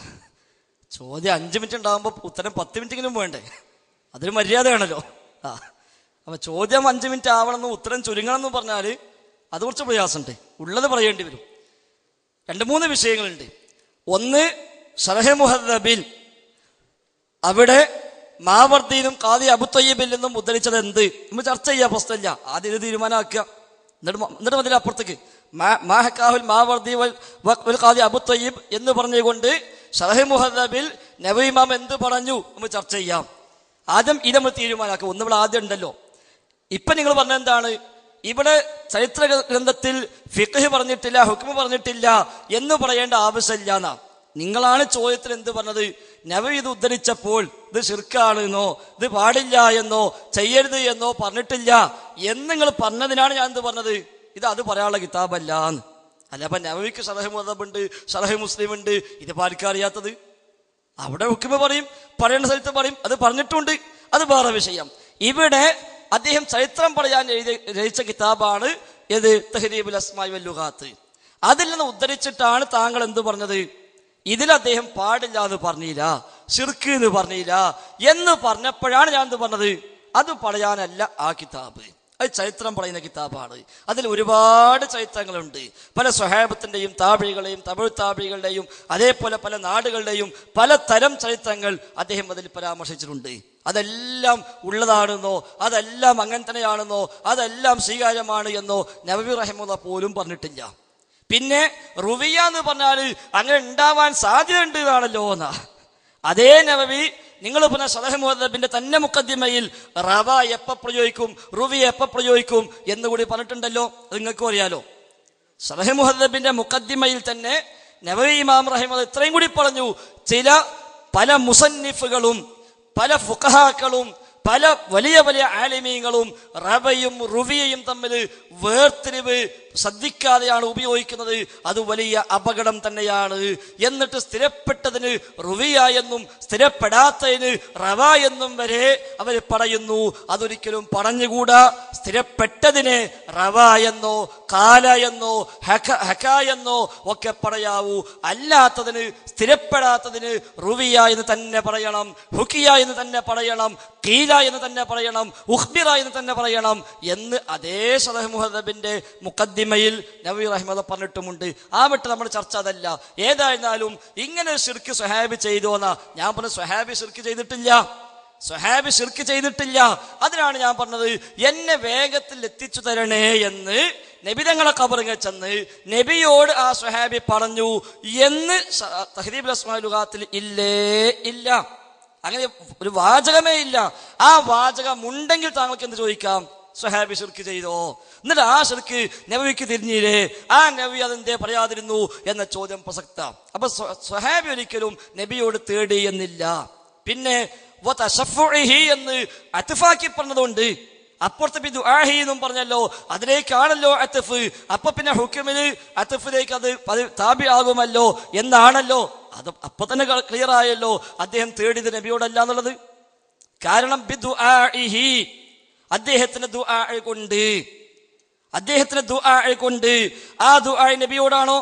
ചോദ്യം അഞ്ച് മിനിറ്റ് ഉണ്ടാകുമ്പോൾ ഉത്തരം പത്ത് മിനിറ്റെങ്കിലും വേണ്ടേ അതൊരു മര്യാദയാണല്ലോ ആ അപ്പൊ ചോദ്യം അഞ്ച് മിനിറ്റ് ആവണമെന്നും ഉത്തരം ചുരുങ്ങണം എന്ന് പറഞ്ഞാൽ അത് കുറച്ച് പ്രയാസമുണ്ട് ഉള്ളത് പറയേണ്ടി വരും രണ്ട് മൂന്ന് വിഷയങ്ങളുണ്ട് ഒന്ന് ഷറഹെ മുഹദ്ദബിൽ അവിടെ മാവർദ്ദീനും കാതി അബുത്തയ്യബിൽ നിന്നും ഉദ്ധരിച്ചത് എന്ത് നമ്മൾ ചർച്ച ചെയ്യാൻ പ്രശ്നമില്ല ആദ്യം ഇത് തീരുമാനമാക്കുക എന്നിട്ട് മ- എന്നിട്ട് മതി അപ്പുറത്തേക്ക് മാ- മാഹക്കാഹുൽ മാവർദി വൽ വ- വൽ കാതി അബുത്തയ്യബ് എന്ന് പറഞ്ഞുകൊണ്ട് ഷറഹ് മുഹദ്ദബിൽ നബീമാം എന്ത് പറഞ്ഞു നമ്മൾ ചർച്ച ചെയ്യാം ആദ്യം ഇത് നമ്മൾ തീരുമാനമാക്കുക ഒന്ന് ഇവിടെ ആദ്യം ഉണ്ടല്ലോ ഇപ്പൊ നിങ്ങൾ പറഞ്ഞ എന്താണ് ഇവിടെ ചരിത്ര ഗ്രന്ഥത്തിൽ ഫിഖ് പറഞ്ഞിട്ടില്ല ഹുക്മ പറഞ്ഞിട്ടില്ല എന്ന് പറയേണ്ട ആവശ്യമില്ല എന്നാ നിങ്ങളാണ് ചോദ്യത്തിൽ എന്ത് പറഞ്ഞത് നവ ഇത് ഉദ്ധരിച്ചപ്പോൾ ഇത് ഷിർക്കാണെന്നോ ഇത് പാടില്ല എന്നോ ചെയ്യരുത് എന്നോ പറഞ്ഞിട്ടില്ല എന്ന് നിങ്ങൾ പറഞ്ഞതിനാണ് ഞാൻ എന്ത് പറഞ്ഞത് ഇത് അത് പറയാനുള്ള കിതാബല്ല എന്ന് അല്ല അപ്പൊ നവവിക്ക് ഷറഹ് മതബുണ്ട് ഷറഹ് മുസ്ലിം ഉണ്ട് ഇത് പാലിക്കാൻ അറിയാത്തത് അവിടെ ഹുക്കുമ പറയും പറയേണ്ട സ്ഥലത്ത് പറയും അത് പറഞ്ഞിട്ടുണ്ട് അത് വേറെ വിഷയം ഇവിടെ അദ്ദേഹം ചരിത്രം പറയാൻ എഴുതി രചിച്ച കിതാബാണ് ഇത് തഹരീബുൽ അസ്മായി വല്ലുഹാത്ത് അതിൽ നിന്ന് ഉദ്ധരിച്ചിട്ടാണ് താങ്കൾ എന്ത് പറഞ്ഞത് ഇതിൽ അദ്ദേഹം പാടില്ല എന്ന് പറഞ്ഞില്ല ഷിർക്ക് എന്ന് പറഞ്ഞില്ല എന്ന് പറഞ്ഞപ്പോഴാണ് ഞാൻ എന്ത് പറഞ്ഞത് അത് പറയാനല്ല ആ കിതാബ് അത് ചരിത്രം പറയുന്ന കിതാബാണ് അതിൽ ഒരുപാട് ചരിത്രങ്ങളുണ്ട് പല സ്വഹാബത്തിന്റെയും താപികളെയും തമിഴ് താപികളുടെയും അതേപോലെ പല നാടുകളുടെയും പല തരം ചരിത്രങ്ങൾ അദ്ദേഹം അതിൽ പരാമർശിച്ചിട്ടുണ്ട് അതെല്ലാം ഉള്ളതാണെന്നോ അതെല്ലാം അങ്ങനെ തന്നെയാണെന്നോ അതെല്ലാം സ്വീകാര്യമാണ് എന്നോ നബി റഹ്മുള്ള പോലും പറഞ്ഞിട്ടില്ല പിന്നെ റുവിയ എന്ന് പറഞ്ഞാൽ അങ്ങനെ ഉണ്ടാവാൻ സാധ്യതയുണ്ട് എന്നാണല്ലോ എന്നാ അതേ നബവി നിങ്ങൾ പറഞ്ഞ സലഹ് മുഹദ്ദബിന്റെ തന്നെ മുക്കദ്ദിമയിൽ റവ എപ്പ പ്രയോഗിക്കും റുവി എപ്പ പ്രയോഗിക്കും എന്ന് കൂടി പറഞ്ഞിട്ടുണ്ടല്ലോ അത് നിങ്ങൾക്കും അറിയാലോ സലഹ് മുഹദ്ദബിന്റെ മുക്കദ്ദിമയിൽ തന്നെ നബവി ഇമാം റഹിമത് ഇത്രയും കൂടി പറഞ്ഞു ചില പല മുസന്നിഫുകളും പല ഫുഖഹാക്കളും പല വലിയ വലിയ ആലിമീങ്ങളും റബയും റുവിയയും തമ്മിൽ വേർതിരിവ് ശ്രദ്ധിക്കാതെയാണ് ഉപയോഗിക്കുന്നത് അത് വലിയ അപകടം തന്നെയാണ് എന്നിട്ട് സ്ഥിരപ്പെട്ടതിന് റുവിയ എന്നും സ്ഥിരപ്പെടാത്തതിന് റവ എന്നും വരെ അവർ പറയുന്നു അതൊരിക്കലും പറഞ്ഞുകൂടാ സ്ഥിരപ്പെട്ടതിന് റവ എന്നോ കാല എന്നോ ഹക ഹക എന്നോ ഒക്കെ പറയാവൂ അല്ലാത്തതിന് സ്ഥിരപ്പെടാത്തതിന് റുവിയ എന്ന് തന്നെ പറയണം ഹുക്കിയ എന്ന് തന്നെ പറയണം കീല എന്ന് തന്നെ പറയണം ഉഹ്ബിറ എന്ന് തന്നെ പറയണം എന്ന് അതേ സദഹ് മുഹദബിന്റെ മുഖദ്ദിമയിൽ നബി റഹ്മദ പറഞ്ഞിട്ടുമുണ്ട് ആ വിട്ട് നമ്മുടെ ചർച്ച അതല്ല ഏതായിരുന്നാലും ഇങ്ങനെ ഒരു ഷിർക്ക് സ്വഹാബി ചെയ്തോന്നാ ഞാൻ പറഞ്ഞ സ്വഹാബി ഷിർക്ക് ചെയ്തിട്ടില്ല സ്വഹാബി ഷിർക്ക് ചെയ്തിട്ടില്ല അതിനാണ് ഞാൻ പറഞ്ഞത് എന്നെ വേഗത്തിൽ എത്തിച്ചു തരണേ എന്ന് നബിതങ്ങളെ കബറിങ്ങ ചെന്ന് നബിയോട് ആ സ്വഹാബി പറഞ്ഞു എന്ന് തഹദീബ് അസ്മാലുഖാത്തിൽ ഇല്ലേ ഇല്ല അങ്ങനെ ഒരു വാചകമേ ഇല്ല ആ വാചകം ഉണ്ടെങ്കിൽ താങ്കൾക്ക് എന്ത് ചോദിക്കാം സ്വഹാബി ഷിർക്ക് ചെയ്തോ എന്നിട്ട് ആ ഷിർക്ക് നബിക്ക് തിരിഞ്ഞില്ലേ ആ നബി അതെന്തേ പറയാതിരുന്നു എന്ന ചോദ്യം പ്രസക്ത അപ്പൊ സ്വ- സ്വഹാബി ഒരിക്കലും നബിയോട് തേടി എന്നില്ല പിന്നെ വതശഫുഇഹി എന്ന് അത്ഫാക്കി പറഞ്ഞതുകൊണ്ട് അപ്പുറത്തെ ബി ദുആഹി എന്നും പറഞ്ഞല്ലോ അതിലേക്കാണല്ലോ അത്തഫ് അപ്പൊ പിന്നെ ഹുക്കുമില് അത്തഫിലേക്ക് അത് അത് താബി ആകുമല്ലോ എന്നാണല്ലോ അത് അപ്പൊ തന്നെ ക്ലിയർ ആയല്ലോ അദ്ദേഹം തേടിയത് നബിയോടല്ല എന്നുള്ളത് കാരണം ബി ദുആഇഹി അദ്ദേഹത്തിന് ദുആ കൊണ്ട് അദ്ദേഹത്തിന് ദുആ കൊണ്ട് ആ ദുആ നബിയോടാണോ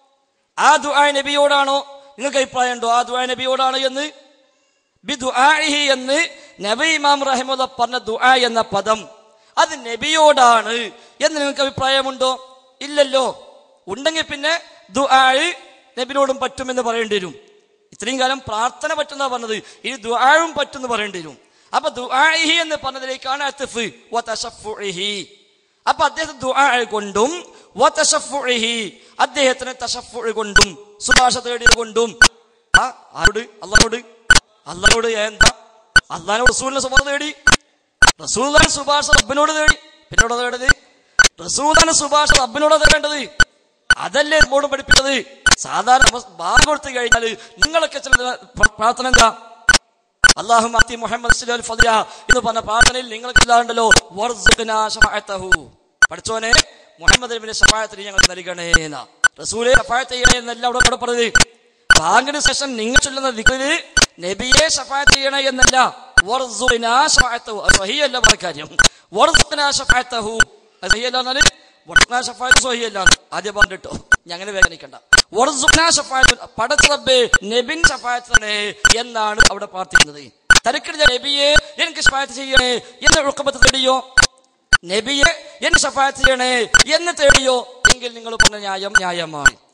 ആ ദുആ നബിയോടാണോ നിങ്ങൾക്ക് അഭിപ്രായം ഉണ്ടോ ആ ദുആ നബിയോടാണ് എന്ന് ബി ദുആഇഹി എന്ന് നബി ഇമാം റഹിമുള്ള പറഞ്ഞ ദുആ എന്ന പദം അത് നബിയോടാണ് എന്ന് നിങ്ങൾക്ക് അഭിപ്രായമുണ്ടോ ഇല്ലല്ലോ ഉണ്ടെങ്കിൽ പിന്നെ ദുആ നബിനോടും പറ്റുമെന്ന് പറയേണ്ടി വരും ഇത്രയും കാലം പ്രാർത്ഥന പറ്റുന്ന പറഞ്ഞത് ഇനി ദുആവും പറ്റുമെന്ന് പറയേണ്ടി വരും അപ്പൊ ദുആഇഹി എന്ന് പറഞ്ഞതിലേക്കാണ് അത്തഫ് വ തശഫുഇഹി അപ്പൊ അദ്ദേഹം ദുആ കൊണ്ടും വ തശഫുഇഹി അദ്ദേഹത്തിന് തശഫു കൊണ്ടും സുഭാഷ തേടിയത് കൊണ്ടും ആ ആരോട് അള്ളാഹോട് അള്ളാഹോട് എന്താ അള്ളാഹിനോട് റസൂലിനെ സുബാർ തേടി റസൂലിനെ സുഭാഷ റബ്ബിനോട് തേടി പിന്നോട് തേടത് റസൂലിനെ സുഭാഷ റബ്ബിനോട് തേടേണ്ടത് അതല്ലേ നമ്മോട് പഠിപ്പിച്ചത് സാധാരണ ഭാഗം കൊടുത്തു കഴിഞ്ഞാൽ നിങ്ങളൊക്കെ ചില പ്ര- പ്രാർത്ഥന എന്താ അള്ളാഹു അത്തി മുഹമ്മദ് സല്ലല്ലാഹു ഫദ്ല എന്ന് പറഞ്ഞ പ്രാർത്ഥനയിൽ നിങ്ങൾക്ക് ഇല്ലാണ്ടല്ലോ വർസുഖ്നാ ശഫാഅത്തഹു പഠിച്ചോനെ മുഹമ്മദ് നബിന്റെ ശഫാഅത്തിന് ഞങ്ങൾ നൽകണേ എന്നാ റസൂലെ ശഫാഅത്ത് ചെയ്യണേ എന്നല്ല അവിടെ അവിടെ പറഞ്ഞത് ബാങ്കിന് ശേഷം നിങ്ങൾ ചൊല്ലുന്ന ദിക്റില് നബിയെ ശഫാഅത്ത് ചെയ്യണേ എന്നല്ല വർസുഖ്നാ ശഫാഅത്തഹു അത് സഹിയല്ല പറഞ്ഞ കാര്യം വർസുഖ്നാ ശഫാഅത്തഹു അത് സഹിയല്ല എന്നാല് വർസുഖ്നാ ശഫാഅത്ത് സഹിയല്ല ആദ്യം പറഞ്ഞിട്ടോ ഞങ്ങനെ വേദനിക്കണ്ട വർസുഖ്നാ ശഫാഅത്ത് പടച്ച റബ്ബേ നബിൻ ശഫാഅത്ത് തന്നെ എന്നാണ് അവിടെ പ്രാർത്ഥിക്കുന്നത് തരക്കിടിച്ച നബിയെ എനിക്ക് ശഫാഅത്ത് ചെയ്യണേ എന്ന് ഉൾക്കബത്ത് തേടിയോ നബിയെ എന്നെ ശഫാഅത്ത് ചെയ്യണേ എന്ന് തേടിയോ എങ്കിൽ നിങ്ങൾ പറഞ്ഞ ന്യായം ന്യായമാണ്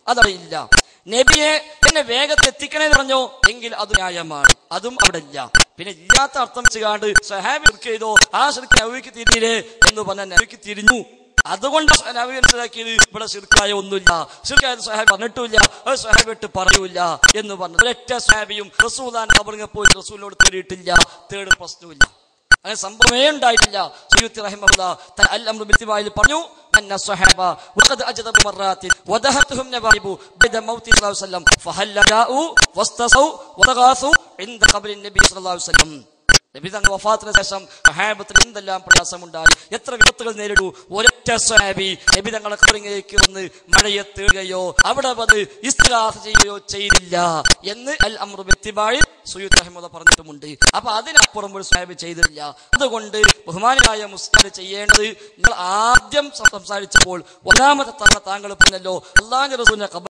അതവിടെ ഇല്ല നബിയെ എന്നെ വേഗത്തിൽ എത്തിക്കണേ എന്ന് പറഞ്ഞോ എങ്കിൽ അത് ന്യായമാണ് അതും അവിടെ ഇല്ല പിന്നെ ഇല്ലാത്ത അർത്ഥം വെച്ചുകാണ്ട് സഹാബി ഷിർക്ക് ചെയ്തോ ആ ഷിർക്ക് നബിക്ക് തിരിഞ്ഞില്ലേ എന്ന് പറഞ്ഞാൽ നബിക്ക് തിരിഞ്ഞു അതുകൊണ്ട് നബി മനസ്സിലാക്കിയത് ഇവിടെ ശിർക്കായ ഒന്നുമില്ല ശിർക്കായ സഹാബി പറഞ്ഞിട്ടില്ല അത് സഹാബി ഇട്ട് പറയൂല എന്ന് പറഞ്ഞു ഒരൊറ്റ സഹാബിയും റസൂലാൻ കബറിങ്ങ പോയി റസൂലിനോട് തേടിയിട്ടില്ല തേട് പ്രശ്നമില്ല അങ്ങനെ സംഭവമേ ഉണ്ടായിട്ടില്ല സുയൂത്തി റഹിമഹുല്ല അൽ അംറു ബിത്തിബായിൽ പറഞ്ഞു അന്ന സ്വഹാബ വഖദ് അജ്ദബു മറാത്തിൻ വദഹത്തുഹും നവായിബു ബിദ മൗതി സ്വല്ലല്ലാഹു അലൈഹി വസല്ലം ഫഹല്ല ജാഉ വസ്തസൗ വതഗാസു ഇൻദ ഖബ്രി നബി സ്വല്ലല്ലാഹു അലൈഹി വസല്ലം നബി തങ്ങൾ വഫാത്തിന് ശേഷം സഹാബത്തിന് എന്തെല്ലാം പ്രയാസമുണ്ടായി എത്ര വിപത്തുകൾ നേരിടൂ ഒരൊറ്റ സ്വഹാബി നബി തങ്ങളെ കബറിലേക്ക് വന്ന് മഴയെ തേടുകയോ അവിടെ വന്ന് ഇസ്തിലാസ ചെയ്യുകയോ ചെയ്തില്ല എന്ന് അൽ അമ്രു വ്യക്തിബായി സുയൂത്ത് അഹമ്മദ് പറഞ്ഞിട്ടുമുണ്ട് അപ്പൊ അതിനപ്പുറം ഒരു സ്വഹാബി ചെയ്തിട്ടില്ല അതുകൊണ്ട് ബഹുമാനായ മുസ്ലിം ചെയ്യേണ്ടത് നിങ്ങൾ ആദ്യം സംസാരിച്ചപ്പോൾ ഒന്നാമത്തെ തവണ താങ്കൾ പറഞ്ഞല്ലോ അള്ളാഹ് റസൂലിന്റെ ഖബർ